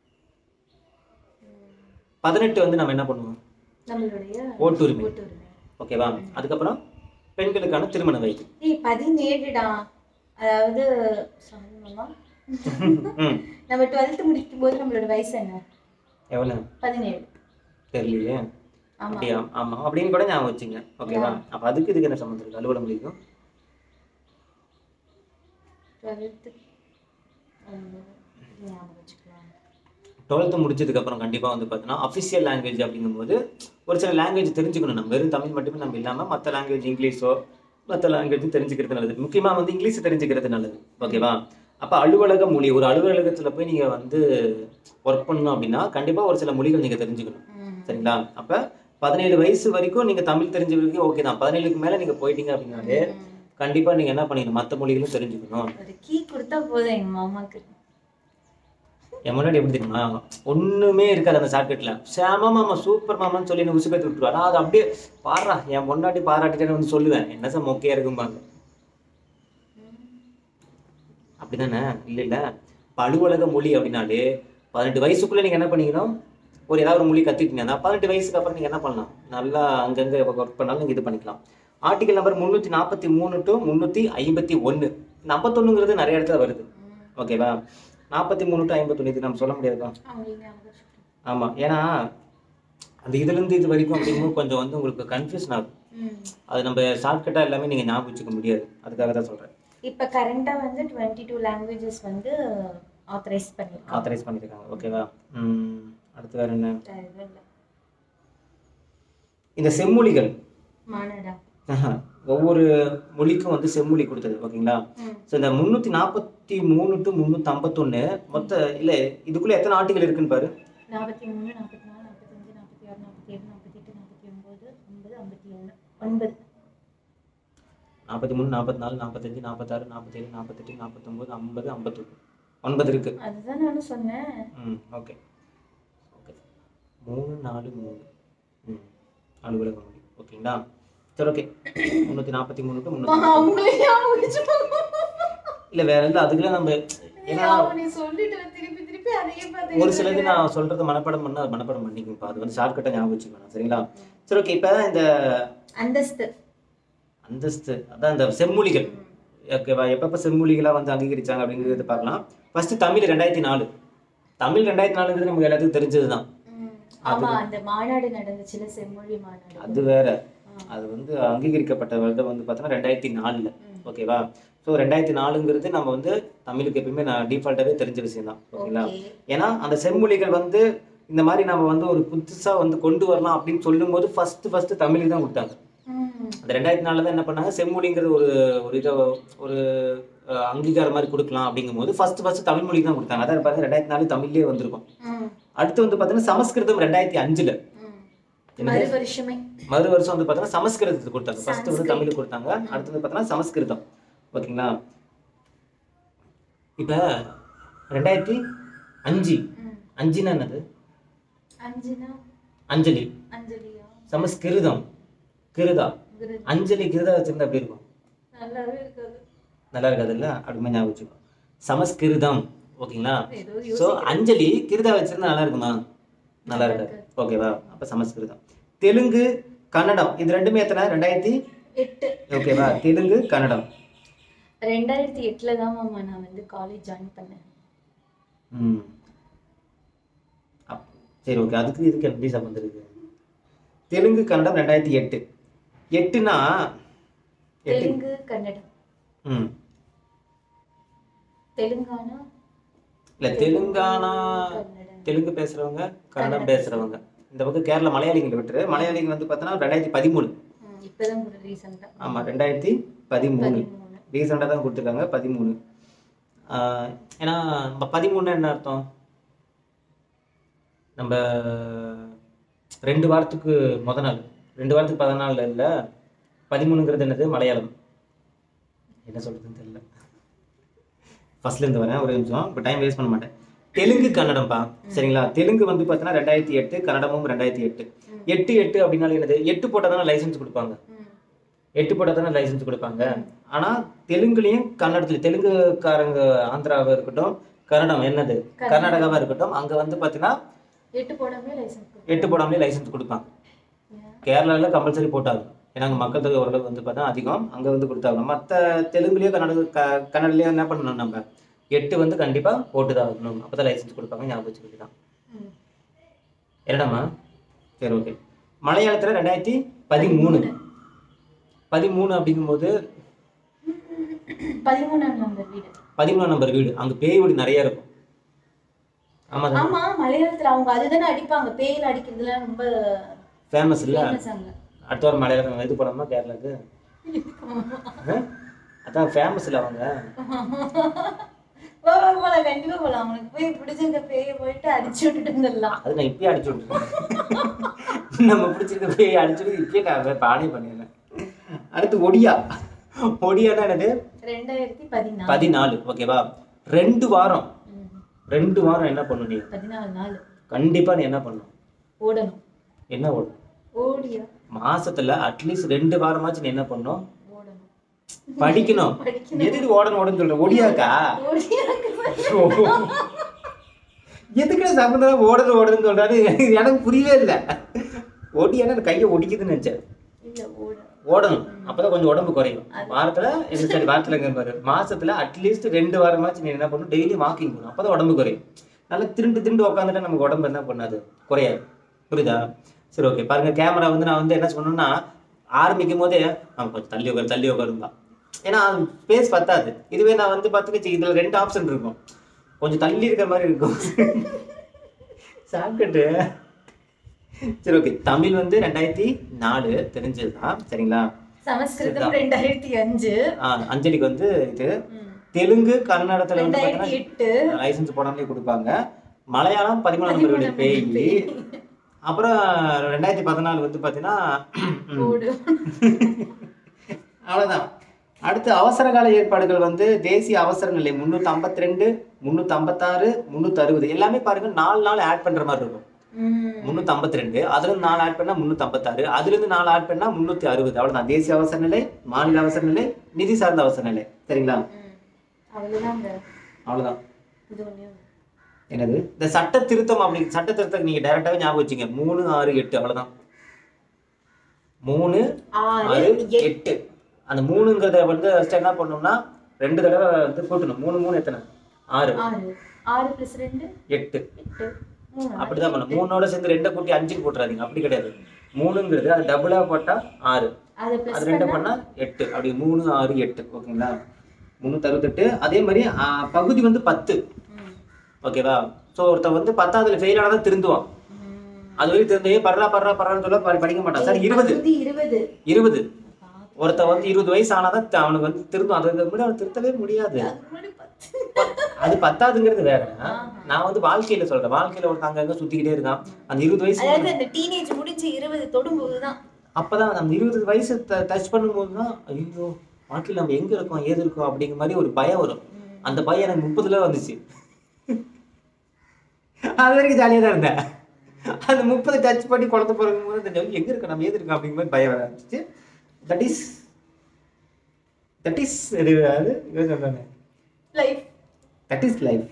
S1: பதினெட்டு வந்து நம்ம என்ன பண்ணுவோம்
S2: நம்மளுடைய
S1: ஓட்டுரிமை
S2: ஓட்டுரிமை
S1: ஓகேவா அதுக்கப்புறம் பெண்களுக்கான திருமண வயது
S2: ஏய் பதினேழுடா அதாவது sorry மாமா
S1: ம்
S2: நம்ம டுவெல்த் முடிக்கும் போது நம்மளோட வயசு என்ன
S1: எவ்வளோ
S2: பதினேழு
S1: தெரியலையே
S2: ஆமா
S1: அப்படியா ஆமா அப்படின்னு கூட ஞாபகம் வச்சுங்க ஓகேவா அப்ப அதுக்கு இதுக்கு என்ன சம்மந்தம் இருக்கு அலுவலகம் முடிக்கும்
S2: டுவெல்த்து ஞாபகம் வச்சுக்கலாம்
S1: டுவெல்த்து முடிச்சதுக்கு அப்புறம் கண்டிப்பா வந்து பார்த்தீங்கன்னா அஃபிஷியல் லாங்குவேஜ் அப்படிங்கும்போது ஒரு சில லாங்குவேஜ் தெரிஞ்சுக்கணும் நம்ம வெறும் தமிழ் மட்டுமே நம்ம இல்லாம மற்ற லாங்குவேஜ் இங்கிலீஷோ மற்ற லாங்குவேஜும் தெரிஞ்சுக்கிறது நல்லது முக்கியமா வந்து இங்கிலீஷ் தெரிஞ்சுக்கிறது நல்லது ஓகேவா அப்ப அலுவலக மொழி ஒரு அலுவலகத்துல போய் நீங்க வந்து ஒர்க் பண்ணணும் அப்படின்னா கண்டிப்பா ஒரு சில மொழிகள் நீங்க தெரிஞ்சுக்கணும்
S2: ம்.
S1: சரிங்களா அப்ப பதினேழு வயசு வரைக்கும் நீங்க தமிழ் தெரிஞ்ச வரைக்கும் ஓகே தான் பதினேழுக்கு மேல நீங்க போயிட்டீங்க அப்படின்னாலே
S2: ம்.
S1: கண்டிப்பா நீங்க என்ன பண்ணிக்கணும் மற்ற மொழிகளும் தெரிஞ்சுக்கணும்
S2: ஒரு கீ கொடுத்தா போதும் எங்க மாமாக்கு
S1: என் முன்னாடி எப்படி தெரியுமா ஒண்ணுமே இருக்காது அந்த ஷார்ட்கட்ல சேம மாமா சூப்பர் மாமான்னு சொல்லி என்ன உசுப்பேத்து விட்டுருவாரு அது அப்படியே பாடுறா என் பொண்டாட்டி பாராட்டிட்டேன்னு வந்து சொல்லுவேன் என்ன சார் மொக்கையா இருக்கும்பாங்க அப்படிதானே இல்ல இல்ல இப்ப அலுவலக மொழி அப்படின்னாலே பதினெட்டு வயசுக்குள்ள நீங்க என்ன பண்ணிக்கணும் ஒரு ஏதாவது ஒரு மொழி கத்துக்கிட்டீங்கன்னா பதினெட்டு வயசுக்கு அப்புறம் நீங்க என்ன பண்ணலாம் நல்லா அங்கங்க ஒர்க் பண்ணாலும் நீங்க இது பண்ணிக்கலாம் ஆர்டிகல் நம்பர் முந்நூற்றி நாற்பத்தி மூணு டு முந்நூற்றி ஐம்பத்தி ஒன்று இந்த ஐம்பத்தொன்னுங்கிறது நிறைய இடத்துல வருது ஓகேவா நாற்பத்தி மூணு டு ஐம்பத்தொன்று இது நம்ம சொல்ல முடியாதுப்பா
S2: அவங்களுக்கு ஞாபகம் வச்சுக்கலாம்
S1: ஆமாம் ஏன்னா அந்த இதுலேருந்து இது வரைக்கும் அப்படிங்கும்போது கொஞ்சம் வந்து உங்களுக்கு கன்ஃபியூஷன் ஆகும்
S2: ம்.
S1: அது நம்ம ஷார்ட்கட்டாக எல்லாமே நீங்கள் ஞாபகம் வச்சுக்க முடியாது அதுக்காக தான் சொல்கிறேன்
S2: இப்ப கரண்டா வந்து டுவெண்ட்டி டூ லாங்குவேஜஸ் வந்து ஆத்தரைஸ் பண்ணிருக்காங்க
S1: ஆத்தரைஸ் பண்ணியிருக்காங்க ஓகேவா ம், அடுத்து வேற என்ன
S2: வேற எதுவும் இல்ல.
S1: இந்த செம்மொழிகள்
S2: மானடா
S1: ஆஹா, ஒவ்வொரு மொழிக்கும் வந்து செம்மொழி கொடுத்தது ஓகேங்களா
S2: ம்.
S1: ஸோ இந்த முந்நூற்றி நாற்பத்தி மூணு டு முந்நூற்றி ஐம்பத்தொன்று மொத்த இல்லை இதுக்குள்ளே எத்தனை ஆர்டிகல் இருக்குன்னு பாரு
S2: நாற்பத்தி மூணு நாற்பத்தி நாலு நாற்பத்தஞ்சு நாற்பத்தி ஆறு நாற்பத்தி ஏழு நாற்பத்தி எட்டு நாற்பத்தி ஒன்பது ஐம்பது ஐம்பத்தி ஒன்று ஒன்பது
S1: நாற்பத்தி மூணு நாற்பத்தி நாலு நாற்பத்தஞ்சு நாற்பத்தாறு நாற்பத்தேழு நாற்பத்தெட்டு நாற்பத்தொம்போது ஐம்பது ஐம்பத்தொன்று ஒன்பது இருக்கு
S2: அதுதான் நானும் சொன்னேன்
S1: ம் ஓகே ஓகே மூணு நாலு மூணு ம் அலுவலக மொழி ஓகேங்களா சரி ஓகே முந்நூற்றி நாற்பத்தி மூணு டு முந்நூற்றி
S2: அவங்களே ஞாபகம் வச்சுக்கோங்க.
S1: இல்லை வேற இல்லை அதுக்குலாம் நம்ம ஏன்னா
S2: அவன் நீ சொல்லிட்டு திருப்பி திருப்பி அதையே பார்த்து
S1: ஒரு சிலது நான் சொல்றது மனப்பாடம் பண்ணா அது மனப்பாடம் பண்ணிக்கும்ப்பா அது வந்து ஷார்ட்கட்டாக ஞாபகம் வச்சுக்கணும் சரிங்களா சரி ஓகே இப்போ இந்த
S2: அந்தஸ்து
S1: அந்தஸ்து அதான் இந்த செம்மொழிகள் ஓகேவா எப்பப்போ செம்மொழிகளாக வந்து அங்கீகரிச்சாங்க அப்படிங்கிறது பார்க்கலாம் ஃபர்ஸ்ட் தமிழ் ரெண்டாயிரத்தி நாலு தமிழ் ரெண்டாயிரத்தி நாலுங்கிறது நமக்கு எல்லாத்துக்கும் தெரிஞ்சது தான்
S2: ம். ஆமா அந்த மாநாடு நடந்துச்சுல செம்மொழி மாநாடு
S1: அது வேற அது வந்து அங்கீகரிக்கப்பட்ட வருடம் வந்து பார்த்தோன்னா ரெண்டாயிரத்தி நாலில்
S2: ம்.
S1: ஓகேவா ஸோ ரெண்டாயிரத்தி நாலுங்கிறது நம்ம வந்து தமிழுக்கு எப்பயுமே நான் டிஃபால்ட்டாகவே தெரிஞ்ச விஷயம் தான் ஓகேங்களா
S2: ஓகே
S1: ஏன்னா அந்த செம்மொழிகள் வந்து இந்த மாதிரி நம்ம வந்து ஒரு புதுசாக வந்து கொண்டு வரலாம் அப்படின்னு சொல்லும்போது ஃபர்ஸ்ட் ஃபர்ஸ்ட் தமிழுக்கு தான் கொடுத்தாங்க
S2: ம்.
S1: அந்த ரெண்டாயிரத்தி நாலில் தான் என்ன பண்ணாங்க செம்மொழிங்கிறது ஒரு ஒரு இதை ஒரு அஹ், அங்கீகாரம் மாதிரி கொடுக்கலாம் அப்படிங்கும்போது ஃபர்ஸ்ட் ஃபர்ஸ்ட் தமிழ் மொழிக்கு தான் கொடுத்தாங்க அதான் பாருங்க ரெண்டாயிரத்தி நாலு தமிழ்லேயே வந்திருக்கும்
S2: ம்.
S1: அடுத்து வந்து பார்த்தீங்கன்னா சமஸ்கிருதம் ரெண்டாயிரத்தி அஞ்சுல
S2: ம்.
S1: என்னது?
S2: மறு வருஷமே
S1: மறு வருஷம் வந்து பார்த்தீங்கன்னா சமஸ்கிருதத்துக்கு கொடுத்தாங்க ஃபர்ஸ்ட் வந்து
S2: சான்ஸ்கிரிட்.
S1: தமிழுக்கு கொடுத்தாங்க அடுத்து வந்து பார்த்தீங்கன்னா சமஸ்கிருதம் ஓகேங்களா இப்போ ரெண்டாயிரத்தி அஞ்சு
S2: ம்.
S1: அஞ்சுன்னா என்னது
S2: அஞ்சுனா
S1: அஞ்சலி
S2: அஞ்சலியா
S1: சமஸ்கிருதம் கிருதா
S2: விருது
S1: அஞ்சலி கிருதா வச்சிருந்தா எப்படி இருக்கும்
S2: நல்லாவே இருக்காது
S1: நல்லா இருக்காதுல்ல அப்படி ஞாபகம் வச்சுக்கோ சமஸ்கிருதம் ஓகேங்களா
S2: ஏதோ
S1: ஸோ
S2: யோசிக்கிறேன்.
S1: அஞ்சலி கிருதா வச்சிருந்தா நல்லா இருக்குமா நல்லா இருக்காது ஓகேவா அப்போ சமஸ்கிருதம் தெலுங்கு கன்னடம் இது ரெண்டுமே எத்தனை ரெண்டாயிரத்தி
S2: எட்டு
S1: ஓகேவா தெலுங்கு கன்னடம்
S2: ரெண்டாயிரத்தி எட்டுல தான் மாமா நான் வந்து காலேஜ் ஜாயின் பண்ணேன்
S1: ம் அப்- சரி ஓகே அதுக்கு இதுக்கு எப்படி சம்மந்தம் இருக்கு தெலுங்கு கன்னடம் ரெண்டாயிரத்தி எட்டு எட்டுனா எட்டு
S2: தெலுங்கு கன்னடம்
S1: ம்
S2: தெலுங்கானா
S1: இல்லை தெலுங்கானா
S2: கன்னடம்
S1: தெலுங்கு பேசுறவங்க கன்னடம் பேசுறவங்க இந்த பக்கம் கேரளா மலையாளிகளை விட்டுரு மலையாளிங்க வந்து பார்த்தோன்னா ரெண்டாயிரத்தி பதிமூணு
S2: ம், இப்பதான் ரீசெண்டா
S1: ஆமா ரெண்டாயிரத்தி பதிமூணு
S2: பதிமூணு
S1: ரீசெண்டாக தான் கொடுத்துருக்காங்க பதிமூணு ஆஹ் ஏன்னா நம்ம பதிமூணு என்ன அர்த்தம் நம்ம ரெண்டு வாரத்துக்கு முத நாள் ரெண்டு வாரத்துக்கு பதினாலு இல்லை பதிமூணுங்கிறது என்னது மலையாளம் என்ன சொல்றதுன்னு தெரியல ஃபர்ஸ்ட்ல இருந்து வரேன் ஒரு நிமிஷம் இப்போ டைம் வேஸ்ட் பண்ண மாட்டேன் தெலுங்கு கன்னடம்ப்பா சரிங்களா தெலுங்கு வந்து பார்த்தீங்கன்னா ரெண்டாயிரத்தி எட்டு கன்னடமும் ரெண்டாயிரத்தி எட்டு எட்டு எட்டு அப்படின்னாலும் என்னது எட்டு போட்டால் தானே லைசன்ஸ் கொடுப்பாங்க
S2: ம்.
S1: எட்டு போட்டால் தானே லைசன்ஸ் கொடுப்பாங்க ஆனால் தெலுங்குலேயும் கன்னடத்துல தெலுங்குக்காரங்க ஆந்திராவாக இருக்கட்டும் கன்னடம் என்னது கர்நாடகாவாக இருக்கட்டும் அங்கே வந்து பார்த்தீங்கன்னா
S2: எட்டு போடாமே லைசன்ஸ்
S1: எட்டு போடாமலே லைசன்ஸ் கொடுப்பாங்க கேரளாவில் கம்பல்சரி போட்டாங்க ஏன்னா அங்கே மக்கள் தொகை ஓரளவு வந்து பார்த்தா அதிகம் அங்கே வந்து கொடுத்தாங்க மற்ற தெலுங்குலேயோ கன்னட க கன்னடலையோ என்ன பண்ணணும் நம்ம எட்டு வந்து கண்டிப்பாக போட்டு தான் ஆகணும் அப்போ தான் லைசன்ஸ் கொடுப்பாங்க ஞாபகம் வச்சுக்கிட்டு தான் என்னடாம்மா சரி ஓகே மலையாளத்தில் ரெண்டாயிரத்தி பதிமூணு பதிமூணு அப்படிங்கும்போது
S2: பதிமூணாம் நம்பர் வீடு
S1: பதிமூணாம் நம்பர் வீடு அங்கே பேய் வீடு நிறைய இருக்கும் ஆமாம் தான்
S2: ஆமா மலையாளத்துல அவங்க அதுதானே அடிப்பாங்க பேயில அடிக்கிறதுலாம் ரொம்ப
S1: ஃபேமஸ் இல்லை
S2: ஃபேமஸ் அங்க
S1: அடுத்த வாரம் மலையாளம் இது போனோமா கேரளாக்கு ஆ? அதான் ஃபேமஸ் இல்லை அவங்க
S2: போலாம் போலாம் கண்டிப்பா போலாம் அவனுக்கு போய் பிடிச்சிருக்க பேய போயிட்டு அடிச்சு விட்டுட்டு வந்துடலாம்
S1: அது நான் இப்பயே அடிச்சு விட்டுருக்கேன் நம்ம பிடிச்சிருக்க போய் அடிச்சுட்டு இப்பயே நான் பானே பண்ணிடுறேன் அடுத்து ஒடியா ஒடியானா என்னது
S2: ரெண்டாயிரத்தி பதினாலு
S1: பதினாலு ஓகேவா ரெண்டு வாரம்
S2: ம்.
S1: ரெண்டு வாரம் என்ன பண்ணும் நீ
S2: பதினாலு நாள்
S1: கண்டிப்பா நீ என்ன பண்ணும்
S2: ஓடணும்
S1: என்ன ஓடும்
S2: ஓடியா
S1: மாசத்துல அட்லீஸ்ட் ரெண்டு வாரமாச்சும் நீ என்ன பண்ணும்
S2: ஓடணும்
S1: படிக்கணும்
S2: படிக்கணும்
S1: எதுக்கு ஓடணும் ஓடணும் சொல்ற ஒடியாக்கா
S2: ஓடியா
S1: எதுக்கு சம்பந்தம் ஓடுது ஓடுதுன்னு சொல்றாரு எனக்கு புரியவே இல்லை ஒடியானா கையை ஒடிக்குதுன்னு நினைச்சேன்
S2: இல்ல ஓட
S1: ஓடணும் அப்பதான் கொஞ்சம் உடம்பு குறையும் வாரத்துல என்ன சரி வாரத்துல பாரு மாசத்துல அட்லீஸ்ட் ரெண்டு வாரமாச்சும் நீ என்ன பண்ணணும் டெய்லி வாக்கிங் பண்ணணும் அப்பதான் உடம்பு குறையும் நல்லா திருண்டு திருண்டு உட்காந்துட்டா நமக்கு உடம்பு என்ன பண்ணாது குறையாது புரியுதா சரி ஓகே பாருங்க கேமரா வந்து நான் வந்து என்ன சொன்னேன்னா ஆரம்பிக்கும் போதே அவன் கொஞ்சம் தள்ளி உட்காரு தள்ளி உட்காரும்பா ஏன்னா ஸ்பேஸ் பத்தாது இதுவே நான் வந்து பார்த்துக்கிச்சு இதுல ரெண்டு ஆப்ஷன் இருக்கும் கொஞ்சம் தள்ளி இருக்கிற மாதிரி இருக்கும் சாப்பிட்டுட்டு சரி ஓகே தமிழ் வந்து ரெண்டாயிரத்தி நாலு தெரிஞ்சதுதான் சரிங்களா
S2: சமஸ்கிருதம் ரெண்டாயிரத்தி அஞ்சு
S1: ஆ, அஞ்சலிக்கு வந்து இது
S2: ம்.
S1: தெலுங்கு கன்னடத்துல வந்து
S2: ரெண்டாயிரத்தி
S1: பார்த்தீங்கன்னா
S2: எட்டு
S1: லைசன்ஸ் போடாமலே கொடுப்பாங்க மலையாளம் பதிமூணாம் நம்பர் வீடு பேய் அப்புறம் ரெண்டாயிரத்தி பதினாலு வந்து பார்த்தீங்கன்னா
S2: ஓடு
S1: அவ்வளோதான் அடுத்து அவசர கால ஏற்பாடுகள் வந்து தேசிய அவசர நிலை முந்நூற்றி ஐம்பத்தி ரெண்டு முந்நூற்றி ஐம்பத்தாறு முந்நூற்றி அறுபது எல்லாமே பாருங்க நாலு நாள் ஆட் பண்ணுற மாதிரி இருக்கும்
S2: ம்.
S1: முந்நூற்றி ஐம்பத்தி ரெண்டு அதுலேருந்து நாலு ஆட் பண்ணால் முந்நூற்றி ஐம்பத்தாறு அதுலேருந்து நாலு ஆட் பண்ணால் முந்நூற்றி அறுபது அவ்வளோதான் தேசிய அவசர நிலை மாநில அவசர நிலை நிதி சார்ந்த அவசர நிலை சரிங்களா
S2: ம். அவ்வளவுதான் அந்த
S1: அவ்வளோதான்
S2: இது ஒண்ணே ஒண்ணு.
S1: என்னது இந்த சட்ட திருத்தம் அப்படி சட்ட திருத்தம் நீங்க டைரக்டாவே ஞாபகம் வச்சுங்க மூணு ஆறு எட்டு அவ்வளவுதான் மூணு
S2: ஆறு
S1: ஆறு
S2: எட்டு
S1: எட்டு அந்த மூணுங்கிறத வந்து ஃபர்ஸ்ட் என்ன பண்ணோம்னா ரெண்டு தடவை வந்து கூட்டணும் மூணு மூணு எத்தனை ஆறு
S2: ஆறு ஆறு பிளஸ் ரெண்டு
S1: எட்டு
S2: எட்டு மூணு
S1: அப்படிதான் பண்ணணும் மூணோட சேர்ந்து ரெண்டை கூட்டி அஞ்சுக்கு போட்டுறாதீங்க அப்படி கிடையாது மூணுங்கிறது அது டபுளா போட்டா ஆறு
S2: அது பிளஸ்
S1: அது ரெண்டு பண்ணா எட்டு அப்படி மூணு ஆறு எட்டு ஓகேங்களா முந்நூற்றி அறுபத்தெட்டு அதே மாதிரி ஆ, பகுதி வந்து பத்து ஓகேவா ஸோ ஒருத்தன் வந்து பத்தாவதுல ஃபெயில் ஆனால் திருந்துவான் அது வரைக்கும் திருந்தே பர்றா பர்றா பர்றான்னு சொல்ல படி- படிக்க மாட்டான் சார் இருபது
S2: இருபது
S1: இருபது ஒருத்தன் வந்து இருபது வயசு ஆனாதான் த- அவனுக்கு வந்து திருந்தும் அதுக்கு முன்னாடி அவன் திருத்தவே முடியாது
S2: அதுக்கு முன்னாடி பத்து.
S1: அது பத்தாதுங்கிறது வேற
S2: ஆஹா.
S1: நான் வந்து வாழ்க்கையில சொல்றேன் வாழ்க்கையில ஒருத்தன் அங்கங்க சுத்திக்கிட்டே இருக்கான் அந்த இருபது வயசு
S2: அதாவது அந்த டீனேஜ் முடிஞ்சு இருபது தொடும்போதுதான்
S1: அப்பதான் அந்த இருபது வயசு டச் பண்ணும்போது தான் ஐயோ வாழ்க்கையில நம்ம எங்க இருக்கோம் ஏது இருக்கோம் அப்படிங்கிற மாதிரி ஒரு பயம் வரும் அந்த பயம் எனக்கு முப்பதுல வந்துச்சு அது வரைக்கும் ஜாலியாக தான் இருந்தேன் அந்த முப்பது டச் பண்ணி குழந்தை பிறக்கும் போது அந்த எங்க இருக்கோம் நம்ம ஏது இருக்கோம் அப்படிங்கிற மாதிரி பயம் வர ஆரம்பிச்சிச்சு தட் இஸ் தட் இஸ் இது அது இவன் சொல்றானே
S2: life
S1: that is life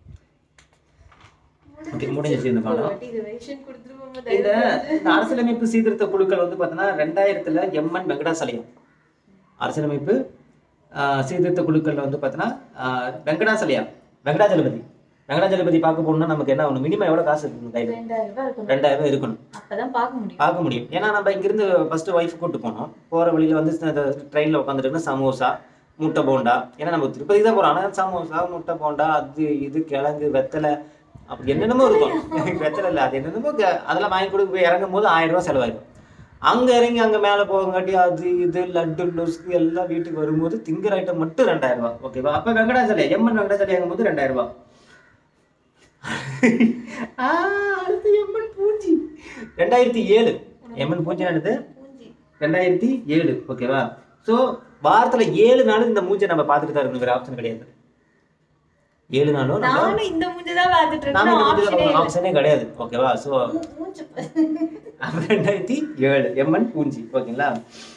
S1: okay முடிஞ்சிச்சு இந்த பாடம்
S2: ரிவைஷன் கொடுத்துருவோம்
S1: இந்த இந்த அரசியலமைப்பு சீர்திருத்த குழுக்கள் வந்து பார்த்தீங்கன்னா ரெண்டாயிரத்துல எம்என் வெங்கடாசலம் அரசியலமைப்பு ஆஹ், சீர்திருத்த குழுக்கள்ல வந்து பார்த்தீங்கன்னா ஆஹ், வெங்கடாசலியா வெங்கடாஜலபதி வெங்கடாஜலபதி பார்க்க போகணும்னா நமக்கு என்ன ஆகணும் மினிமம் எவ்வளோ காசு இருக்கணும் கையில்
S2: ரெண்டாயிரம் ரூபாய் இருக்கணும்
S1: ரெண்டாயிரம் ரூபாய் இருக்கணும்
S2: அப்பதான் பார்க்க முடியும்
S1: பார்க்க முடியும் ஏன்னா நம்ம இங்கிருந்து ஃபர்ஸ்ட் ஒய்ஃப் கூட்டு போனோம் போகிற வழியில வந்து ட்ரெயினில் உட்காந்துட்டு சமோசா முட்டை போண்டா ஏன்னா நம்ம திருப்பதி தான் போகிறோம் ஆனால் சமோசா முட்டை போண்டா அது இது கிழங்கு வெத்தலை அப்படி என்னென்னமோ இருக்கும் வெத்தலை இல்லை அது என்னென்னமோ க- அதெல்லாம் வாங்கி கொடுக்க போய் இறங்கும் போது ஆயிரம் ரூபாய் செலவாயிடும் அங்க இறங்கி அங்க மேல போகங்காட்டி அது இது லட்டு லொஸ்க்கு எல்லாம் வீட்டுக்கு வரும்போது திங்கிற ஐட்டம் மட்டும் ரெண்டாயிரம் ரூபாய் ஓகேவா அப்ப வெங்கடாச்சலே எம்மன் வெங்கடாச்சலே எங்கும் போது ரெண்டாயிரம் ரூபாய் ஆ, அடுத்து எம்மன் பூஞ்சி ரெண்டாயிரத்தி ஏழு எம்மன் பூஞ்சி நடந்தது
S2: பூஞ்சி
S1: ரெண்டாயிரத்தி ஏழு ஓகேவா ஸோ வாரத்துல ஏழு நாள் இந்த மூஞ்சை நம்ம பார்த்துட்டு தான் இருக்கணும் வேற ஆப்ஷன் கிடையாது ஏழு நாளும் நம்ம
S2: நானும் இந்த மூஞ்சி தான் பார்த்துட்டு
S1: நாம
S2: இருக்கேன்
S1: இந்த
S2: ஆப்ஷனே
S1: மூஞ்சி ஆப்ஷனே கிடையாது ஓகேவா ஸோ
S2: மூஞ்சி
S1: ரெண்டாயிரத்தி ஏழு எம்மன் பூஞ்சி ஓகேங்களா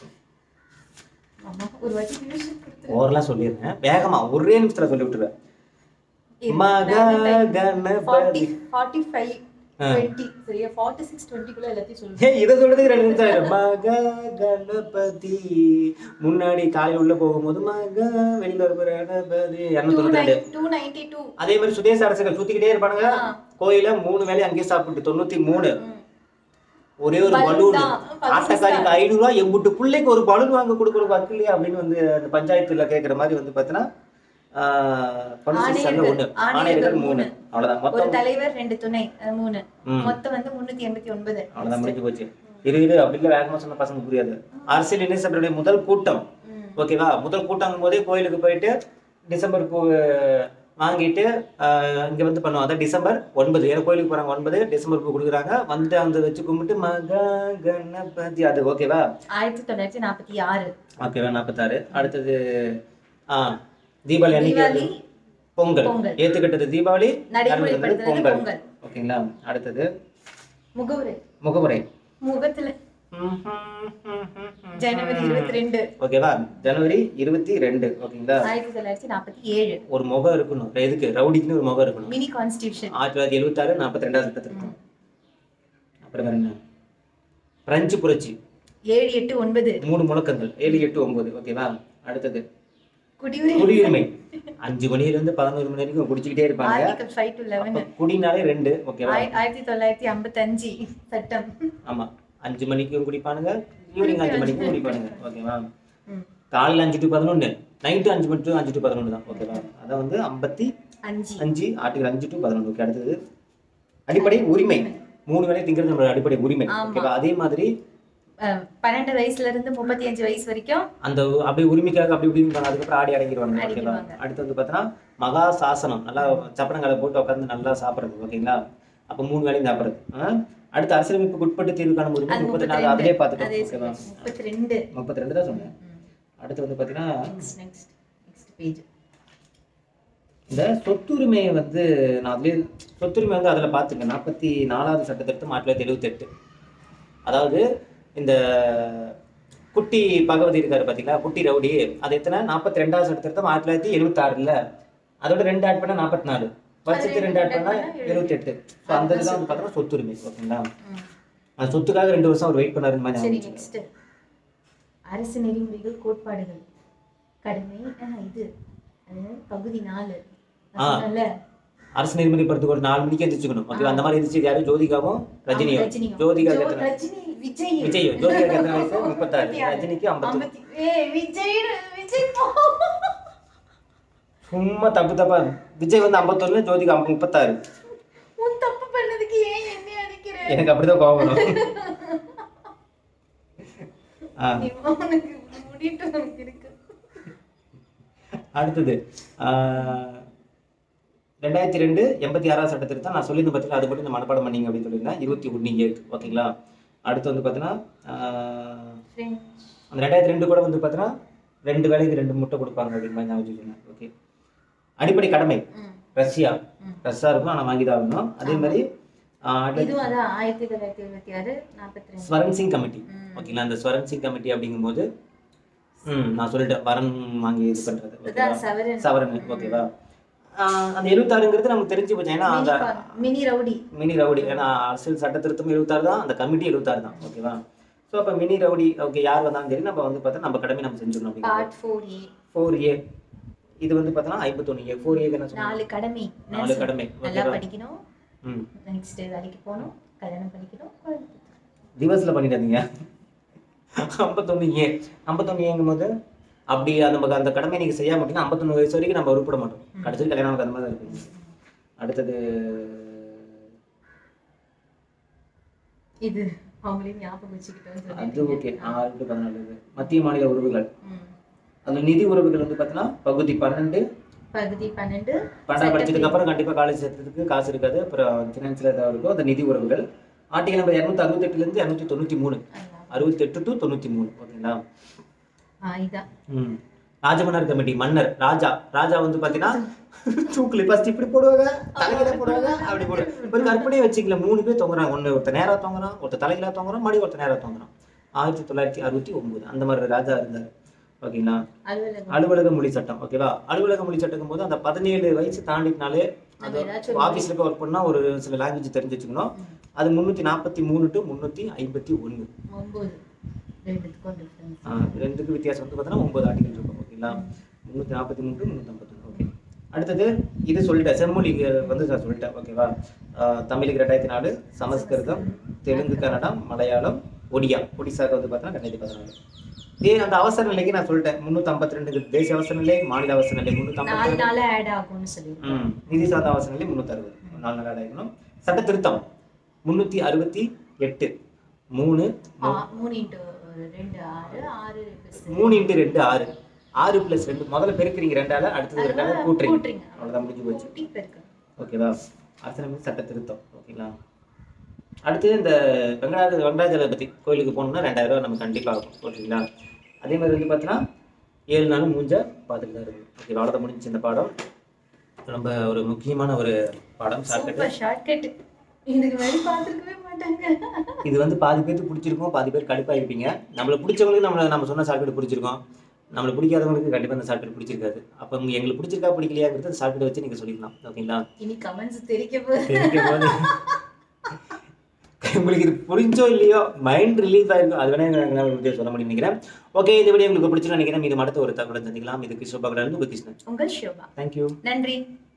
S2: ஆமா, ஒரு வாட்டி tuition கொடுத்து
S1: ஓரெல்லாம் சொல்லிடுறேன் வேகமா ஒரே நிமிஷத்துல சொல்லி விட்டுருவேன் மக கணபதி
S2: 45
S1: ஆ.
S2: 20 சரியா 46 20 குள்ள எல்லாத்தையும் சொல்லுங்க
S1: ஏய் இதை சொல்றதுக்கு ரெண்டு நிமிஷம் ஆயிடும் மக கணபதி முன்னாடி காலையில உள்ள போகும்போது மக வெளியில வர கணபதி இரநூத்தி தொண்ணூத்தி ரெண்டு
S2: 292
S1: அதே மாதிரி சுதேச அரசுகள் சுத்திக்கிட்டே இருப்பானுங்க
S2: ஆ.
S1: கோயில மூணு வேலையும் அங்கேயே சாப்பிட்டு தொண்ணூத்தி மூணு
S2: ம்.
S1: ஒரே ஒரு
S2: பலூன்
S1: பலூன்
S2: தான். பலூன்
S1: ஆட்டக்காரிக்கு ஐநூறு ரூபாய் எம்புட்டு பிள்ளைக்கு ஒரு பலூன் வாங்க கொடுக்குற வக்கு இல்லையா அப்படின்னு வந்து அந்த பஞ்சாயத்துல கேக்குற மாதிரி வந்து பாத்தீங்கன்னா
S2: ஆணையர்கள்.
S1: ஒண்ணு
S2: ஆணையர்கள்
S1: ஆணையர்கள் மூணு
S2: மூணு.
S1: அவ்வளவுதான்
S2: ஒரு
S1: மொத்தம்
S2: தலைவர் ரெண்டு துணை அது மூணு
S1: ம்.
S2: மொத்தம் வந்து முன்னூத்தி எண்பத்தி ஒன்பது
S1: அவ்வளவுதான் முடிஞ்சு போச்சு இரு இரு அப்படி இல்ல வேகமா சொன்ன பசங்க புரியாது அரசியல் இணைசபையுடைய முதல் கூட்டம்
S2: ம்.
S1: ஓகேவா முதல் கூட்டம் போதே கோயிலுக்கு போயிட்டு டிசம்பர் பூ வாங்கிட்டு ஆஹ், இங்க வந்து பண்ணுவோம் அதான் டிசம்பர் ஒன்பது ஏன்னா கோயிலுக்கு போறாங்க ஒன்பது டிசம்பர் பூ கொடுக்குறாங்க வந்து அந்த வச்சு கும்பிட்டு மக கணபதி அது ஓகேவா
S2: ஆயிரத்தி தொள்ளாயிரத்தி நாற்பத்தி ஆறு
S1: ஓகேவா நாற்பத்தாறு அடுத்தது ஆ தீபாவளி அன்னைக்கு
S2: தீபாவளி
S1: வந்து பொங்கல்
S2: பொங்கல்.
S1: ஏத்துக்கிட்டது தீபாவளி
S2: நடைமுறைப்படுத்துறது
S1: நடந்தது பொங்கல்
S2: பொங்கல்
S1: ஓகேங்களா அடுத்தது
S2: முகவுரை
S1: முகமுறை
S2: முகத்துல ஜனவரி இருபத்தி ரெண்டு
S1: ஓகேவா ஜனவரி இருபத்தி ரெண்டு ஓகேங்களா
S2: ஆயிரத்தி தொள்ளாயிரத்தி நாற்பத்தி ஏழு
S1: ஒரு முகம் இருக்கணும் எதுக்கு ரவுடிக்குன்னு ஒரு முகம் இருக்கணும்
S2: மினி கான்ஸ்டியூஷன்
S1: ஆயிரத்தி தொள்ளாயிரத்தி எழுபத்தாறு நாற்பத்தி ரெண்டாவது சட்டத்திருத்தம் அப்புறம் வேற என்ன பிரெஞ்சு புரட்சி
S2: ஏழு எட்டு ஒன்பது
S1: மூணு முழக்கங்கள் ஏழு எட்டு ஒன்பது ஓகேவா அடுத்தது
S2: குடியுரிமை
S1: குடியுரிமை அஞ்சு மணில இருந்து பதினோரு மணி வரைக்கும் குடிச்சுக்கிட்டே இருப்பாங்க
S2: ஆர்டிகல் ஃபைவ் டு லெவன்
S1: அப்ப குடினாலே ரெண்டு ஓகேவா
S2: ஆயிரத்தி தொள்ளாயிரத்தி ஐம்பத்தஞ்சு சட்டம்
S1: ஆமா அஞ்சு மணிக்கும் குடிப்பானுங்க ஈவினிங் அஞ்சு மணிக்கும் குடிப்பானுங்க ஓகேவா
S2: ம்.
S1: காலையில அஞ்சு டு பதினொன்று நைட்டு அஞ்சு மணி டு அஞ்சு டு பதினொன்று தான் ஓகேவா அதான் வந்து ஐம்பத்தி
S2: அஞ்சு
S1: அஞ்சு ஆட்டுகள் அஞ்சு டு பதினொன்று ஓகே அடுத்தது அடிப்படை உரிமை மூணு வேளை திங்கிறது நம்மளோட அடிப்படை உரிமை
S2: ஆமா.
S1: ஓகேவா அதே மாதிரி
S2: அஹ், பன்னெண்டு வயசுல இருந்து முப்பத்தி அஞ்சு வயசு வரைக்கும்
S1: அந்த அப்படியே உரிமைக்காக அப்படி இப்படின்னு பண்ண அதுக்கப்புறம் ஆடி அடங்கிடுவாங்க ஓகேவா
S2: அடங்கிடுவாங்க.
S1: அடுத்து வந்து பார்த்தீங்கன்னா மகா சாசனம் நல்லா சப்பனங்களை போட்டு உட்காந்து நல்லா சாப்பிட்றது ஓகேங்களா அப்போ மூணு வேளையும் சாப்பிட்றது ஆ? அடுத்து அரசியலமைப்புக்கு உட்பட்டு தீர்வு காணும் உரிமை
S2: அது
S1: முப்பத்தி
S2: முப்பத்தி
S1: நாலு அதிலே
S2: ரெண்டு
S1: பார்த்துட்டோம்
S2: அதே
S1: ஓகேவா
S2: முப்பத்தி ரெண்டு
S1: முப்பத்தி ரெண்டு தான் சொன்னேன் அடுத்து வந்து பார்த்தீங்கன்னா
S2: நெக்ஸ்ட் நெக்ஸ்ட் நெக்ஸ்ட் பேஜ்
S1: இந்த சொத்துரிமையை வந்து நான் அதுலேயே சொத்துரிமை வந்து அதில் பார்த்துருக்கேன் நாற்பத்தி நாலாவது சட்டத்திருத்தம் ஆயிரத்தி தொள்ளாயிரத்தி எழுபத்தெட்டு அதாவது இந்த குட்டி பகவதி இருக்காரு பார்த்தீங்களா குட்டி ரவுடி அது எத்தனை நாற்பத்தி ரெண்டாவது சட்டத்திருத்தம் ஆயிரத்தி தொள்ளாயிரத்தி எழுபத்தாறுல அதோட ரெண்டு ஆட் பண்ணா நாற்பத்தி நாலு வருஷத்துக்கு ரெண்டு ஆட் பண்ணா எழுபத்தெட்டு ஸோ அந்த இதுதான் வந்து பார்த்தோம்னா சொத்துரிமை ஓகேங்களா அந்த சொத்துக்காக ரெண்டு வருஷம் அவர் வெயிட் பண்ணாருன்னு மாதிரி
S2: சரி
S1: ஞாபகம் வச்சுக்கோங்க.
S2: நெக்ஸ்ட் அரசு நெறிமுறைகள் கோட்பாடுகள் கடமை ஆஹ், இது அது பகுதி நாலு
S1: ஆ.
S2: சொன்னேன்ல,
S1: அரசு நெறிமுறைப்படுத்துக்கு ஒரு நாலு மணிக்கு எந்திரிச்சுக்கணும் ஓகே அந்த மாதிரி எந்திரிச்சு யாரும் ஜோதிகாவும் ரஜினியும்
S2: ரஜினியும்.
S1: ஜோதிகா
S2: ஜோ-
S1: எத்தனை
S2: ரஜினி விஜய்
S1: விஜய் ஜோதிகா எத்தனை வயசு முப்பத்தாறு ரஜினிக்கு ஐம்பத்தி
S2: ஐம்பத்தி- ஏய், விஜய் விஜய் போ.
S1: சும்மா தப்பு தப்பா விஜய் வந்து ஐம்பத்தொன்னு ஜோதிகா ஐம்பது- முப்பத்தாறு
S2: உன் தப்பு பண்ணதுக்கு ஏன் என்னை அடிக்கிற
S1: எனக்கு அப்படிதான் கோவம் வரும் ஆ,
S2: நீ உனக்கு முடிட்டு உனக்கு இருக்கு
S1: அடுத்தது ஆ, ரெண்டாயிரத்தி ரெண்டு எண்பத்தி ஆறாவது சட்டத்திருத்தம் நான் சொல்லியிருந்த பத்தில அது மட்டும் இந்த மனப்பாடம் பண்ணீங்க அப்படின்னு சொல்லியிருந்தேன் இருபத்தி ஒன்று ஏழு ஓகேங்களா அடுத்து வந்து பார்த்தீங்கன்னா ஆ,
S2: French.
S1: அந்த ரெண்டாயிரத்தி ரெண்டு கூட வந்து பார்த்தீங்கன்னா ரெண்டு வேலைக்கு ரெண்டு முட்டை கொடுப்பாங்க அப்படின்னு மாதிரி ஞாபகம் வச்சுக்கோங்க ஓகே அடிப்படை கடமை
S2: ம்.
S1: ரஷ்யா
S2: ம்.
S1: ரஷ்யா இருக்கும் ஆனால் வாங்கி தான் ஆகணும் அதே மாதிரி ஆ, அடுத்து
S2: இதுவும் அதான் ஆயிரத்தி தொள்ளாயிரத்தி எழுபத்தி ஆறு நாற்பத்தி ரெண்டு
S1: ஸ்வரன் சிங் கமிட்டி
S2: ம்.
S1: ஓகேங்களா அந்த ஸ்வரன் சிங் கமிட்டி அப்படிங்கும்போது ம் நான் சொல்லிட்டேன் வரன் வாங்கி இது பண்றது ஓகேவா
S2: அதான் சவரன்
S1: சவரன் ஓகேவா ஆஹ் அந்த எழுபத்தாறுங்கிறது நமக்கு தெரிஞ்சு போச்சு ஏன்னா அந்த
S2: மினி கா- மினி ரவுடி
S1: மினி ரவுடி ஏன்னா அரசியல் சட்ட திருத்தம் எழுபத்தாறு தான் அந்த கமிட்டி எழுபத்தாறு தான் ஓகேவா ஸோ அப்போ மினி ரவுடி ஓகே யார் வந்தாலும் சரி நம்ம வந்து பார்த்தா நம்ம கடமை நம்ம செஞ்சிடணும் அப்படிங்கிறது
S2: part four A
S1: four A இது வந்து பார்த்தோன்னா ஐம்பத்தொன்று ஏ ஃபோர் ஏக்கு என்ன சொன்னாங்க
S2: நாலு கடமை
S1: நாலு
S2: நர்ஸ்
S1: கடமை
S2: நல்லா
S1: ஓகேவா
S2: படிக்கணும்
S1: ம்
S2: நெக்ஸ்ட் வேலைக்கு போகணும் கல்யாணம் பண்ணிக்கணும் குழந்தை பெத்துக்கணும்.
S1: திவஸில் பண்ணிடாதீங்க ஐம்பத்தொன்று ஏ ஐம்பத்தொன்று ஏங்கும் போது அப்படி அந்த நமக்கு அந்த கடமை நீங்கள் செய்ய மாட்டீங்கன்னா ஐம்பத்தொன்று வயசு வரைக்கும் நம்ம உருப்பட மாட்டோம் கடைசி கல்யாணம் நமக்கு அந்த மாதிரி தான் இருக்கும் அடுத்தது
S2: இது அவங்களையும் ஞாபகம் வச்சுக்கிட்டோம்னு
S1: அது
S2: சொல்லிட்டீங்க.
S1: ஓகே ஆறு டு பதினாலு இது. மத்திய மாநில உறவுகள்
S2: ம்.
S1: அதுல நிதி உறவுகள் வந்து பார்த்தீங்கன்னா பகுதி பன்னெண்டு
S2: பகுதி பன்னெண்டு
S1: பன்னெண்டு படிச்சதுக்கு அப்புறம் கண்டிப்பா காலேஜ் சேர்த்ததுக்கு காசு இருக்காது அப்புறம் ஃபினான்ஷியல் ஏதாவது இருக்கும் அந்த நிதி உறவுகள் ஆர்டிகல் நம்பர் இரநூத்தி அறுபத்தெட்டுல இருந்து இரநூத்தி தொண்ணூத்தி மூணு
S2: அதான்.
S1: அறுபத்தெட்டு டு தொண்ணூத்தி மூணு ஓகேங்களா
S2: ஆ, இதான்
S1: ம் ராஜமன்னர் கமிட்டி மன்னர் ராஜா ராஜா வந்து பாத்தீங்கன்னா தூக்குல ஃபர்ஸ்ட் இப்படி போடுவாங்க தலையில போடுவாங்க அப்படி போடுவாங்க ஒரு கற்பனையே வச்சுக்கல மூணு பேர் தொங்குறாங்க ஒண்ணு ஒருத்தர் நேரா தொங்குறான் ஒருத்தர் தலையில தொங்குறான் மறுபடியும் ஒருத்தர் நேரா தொங்குறான் ஆயிரத்தி தொள்ளாயிரத்தி அறுபத்தி ஒன்பது அந்த மாதிரி ராஜா இருந்தார் ஓகேங்களா
S2: அலுவலகம்
S1: அலுவலக மொழி சட்டம் ஓகேவா அலுவலக மொழி சட்டம் போது அந்த பதினேழு வயசு தாண்டினாலே
S2: நம்ம
S1: அது
S2: ஏதாச்சும் ஒரு
S1: ஆஃபீஸில் இருக்க ஒர்க் பண்ணா ஒரு சில லாங்குவேஜ் தெரிஞ்சு வச்சுக்கணும் அது முந்நூற்றி நாற்பத்தி மூணு டு முந்நூற்றி ஐம்பத்தி ஒன்று
S2: ஒன்பது ரெண்டுத்துக்கும் டிஃபரன்ஸ்
S1: ரெண்டுக்கு வித்தியாசம் வந்து பார்த்தீங்கன்னா ஒன்பது ஆர்டிகல் இருக்கும் ஓகேங்களா முந்நூற்றி நாற்பத்தி மூணு டு முந்நூற்றம்பத்தொன்று ஓகே அடுத்தது இது சொல்லிட்டேன் செம்மொழி வந்து நான் சொல்லிட்டேன் ஓகேவா ஆஹ் தமிழுக்கு ரெண்டாயிரத்தி நாலு சமஸ்கிருதம் தெலுங்கு கன்னடம் மலையாளம் ஒடியா ஒடிசாக்கு வந்து பார்த்தீங்கன்னா ரெண்டாயிரத்தி பதினாலு இதே அந்த அவசர நிலைக்கு நான் சொல்லிட்டேன் முந்நூற்றி ஐம்பத்தி ரெண்டுக்கு தேசிய அவசர நிலை மாநில அவசர நிலை முந்நூற்றி
S2: நாலு
S1: ஐம்பத்தி
S2: நாள் ஆட் ஆகும்னு சொல்லியிருக்கோம்
S1: ம் நிதி சார்ந்த அவசர நிலை முந்நூற்றி அறுபது நாலு நாள் அடையணும் சட்ட திருத்தம் முந்நூற்றி அறுபத்தி எட்டு மூணு
S2: ஆ, மூணு இன்ட்டு ரெண்டு ஆறு ஆறு plus
S1: மூணு இன்ட்டு ரெண்டு ஆறு ஆறு ப்ளஸ் ரெண்டு முதல்ல பெருக்கிறீங்க ரெண்டால அடுத்தது ரெண்டால
S2: அதனால
S1: கூட்டுறீங்க
S2: கூட்டுறீங்க.
S1: அவ்வளோதான் முடிஞ்சு போச்சு
S2: கூட்டி பெருக்கணும்.
S1: ஓகேவா அரசியலமைப்பு சட்ட திருத்தம் ஓகேங்களா அடுத்து இந்த வெங்கடாஜ வெங்கடாஜலபதி கோயிலுக்கு போகணும்னா ரெண்டாயிரம் ரூபாய் நம்ம கண்டிப்பாக ஆகும் ஓகேங்களா அதே மாதிரி வந்து பார்த்தீங்கன்னா ஏழு நாள் மூஞ்ச பார்த்துட்டு தான் இருக்கு ஓகே அவ்வளோதான் முடிஞ்சு இந்த பாடம் ரொம்ப ஒரு முக்கியமான ஒரு பாடம் ஷார்ட்கட்
S2: சூப்பர் ஷார்ட்கட் இதுக்கு மாதிரி பார்த்துருக்கவே மாட்டாங்க
S1: இது வந்து பாதி பேருக்கு பிடிச்சிருக்கும் பாதி பேர் கடுப்பாக இருப்பீங்க நம்மளை பிடிச்சவங்களுக்கு நம்மளை நம்ம சொன்ன ஷார்ட்கட் பிடிச்சிருக்கோம் நம்மளை பிடிக்காதவங்களுக்கு கண்டிப்பாக அந்த ஷார்ட்கட் பிடிச்சிருக்காது அப்போ உங்க எங்களுக்கு பிடிச்சிருக்கா பிடிக்கலையாங்கிறது அந்த ஷார்ட்கட் வச்சு நீங்கள் சொல்லிக்கலாம் ஓகேங்களா
S2: இனி கமெண்ட்ஸ் தெரிக்க போகுது
S1: தெரிவிக்கும் போது உங்களுக்கு இது புரிஞ்சோ இல்லையோ மைண்ட் ரிலீஃப் ஆயிருக்கும் அது வேணா எங்களால ஒரு வீடியோ சொல்ல முடியும் நினைக்கிறேன் ஓகே இந்த வீடியோ உங்களுக்கு பிடிச்சிருன்னு நினைக்கிறேன் இது அடுத்த ஒரு தகவலை சந்திக்கலாம் இது கிருஷ்ணபாகரன் உங்க கிருஷ்ணன்
S2: உங்கள் ஷோபா
S1: தேங்க்யூ
S2: நன்றி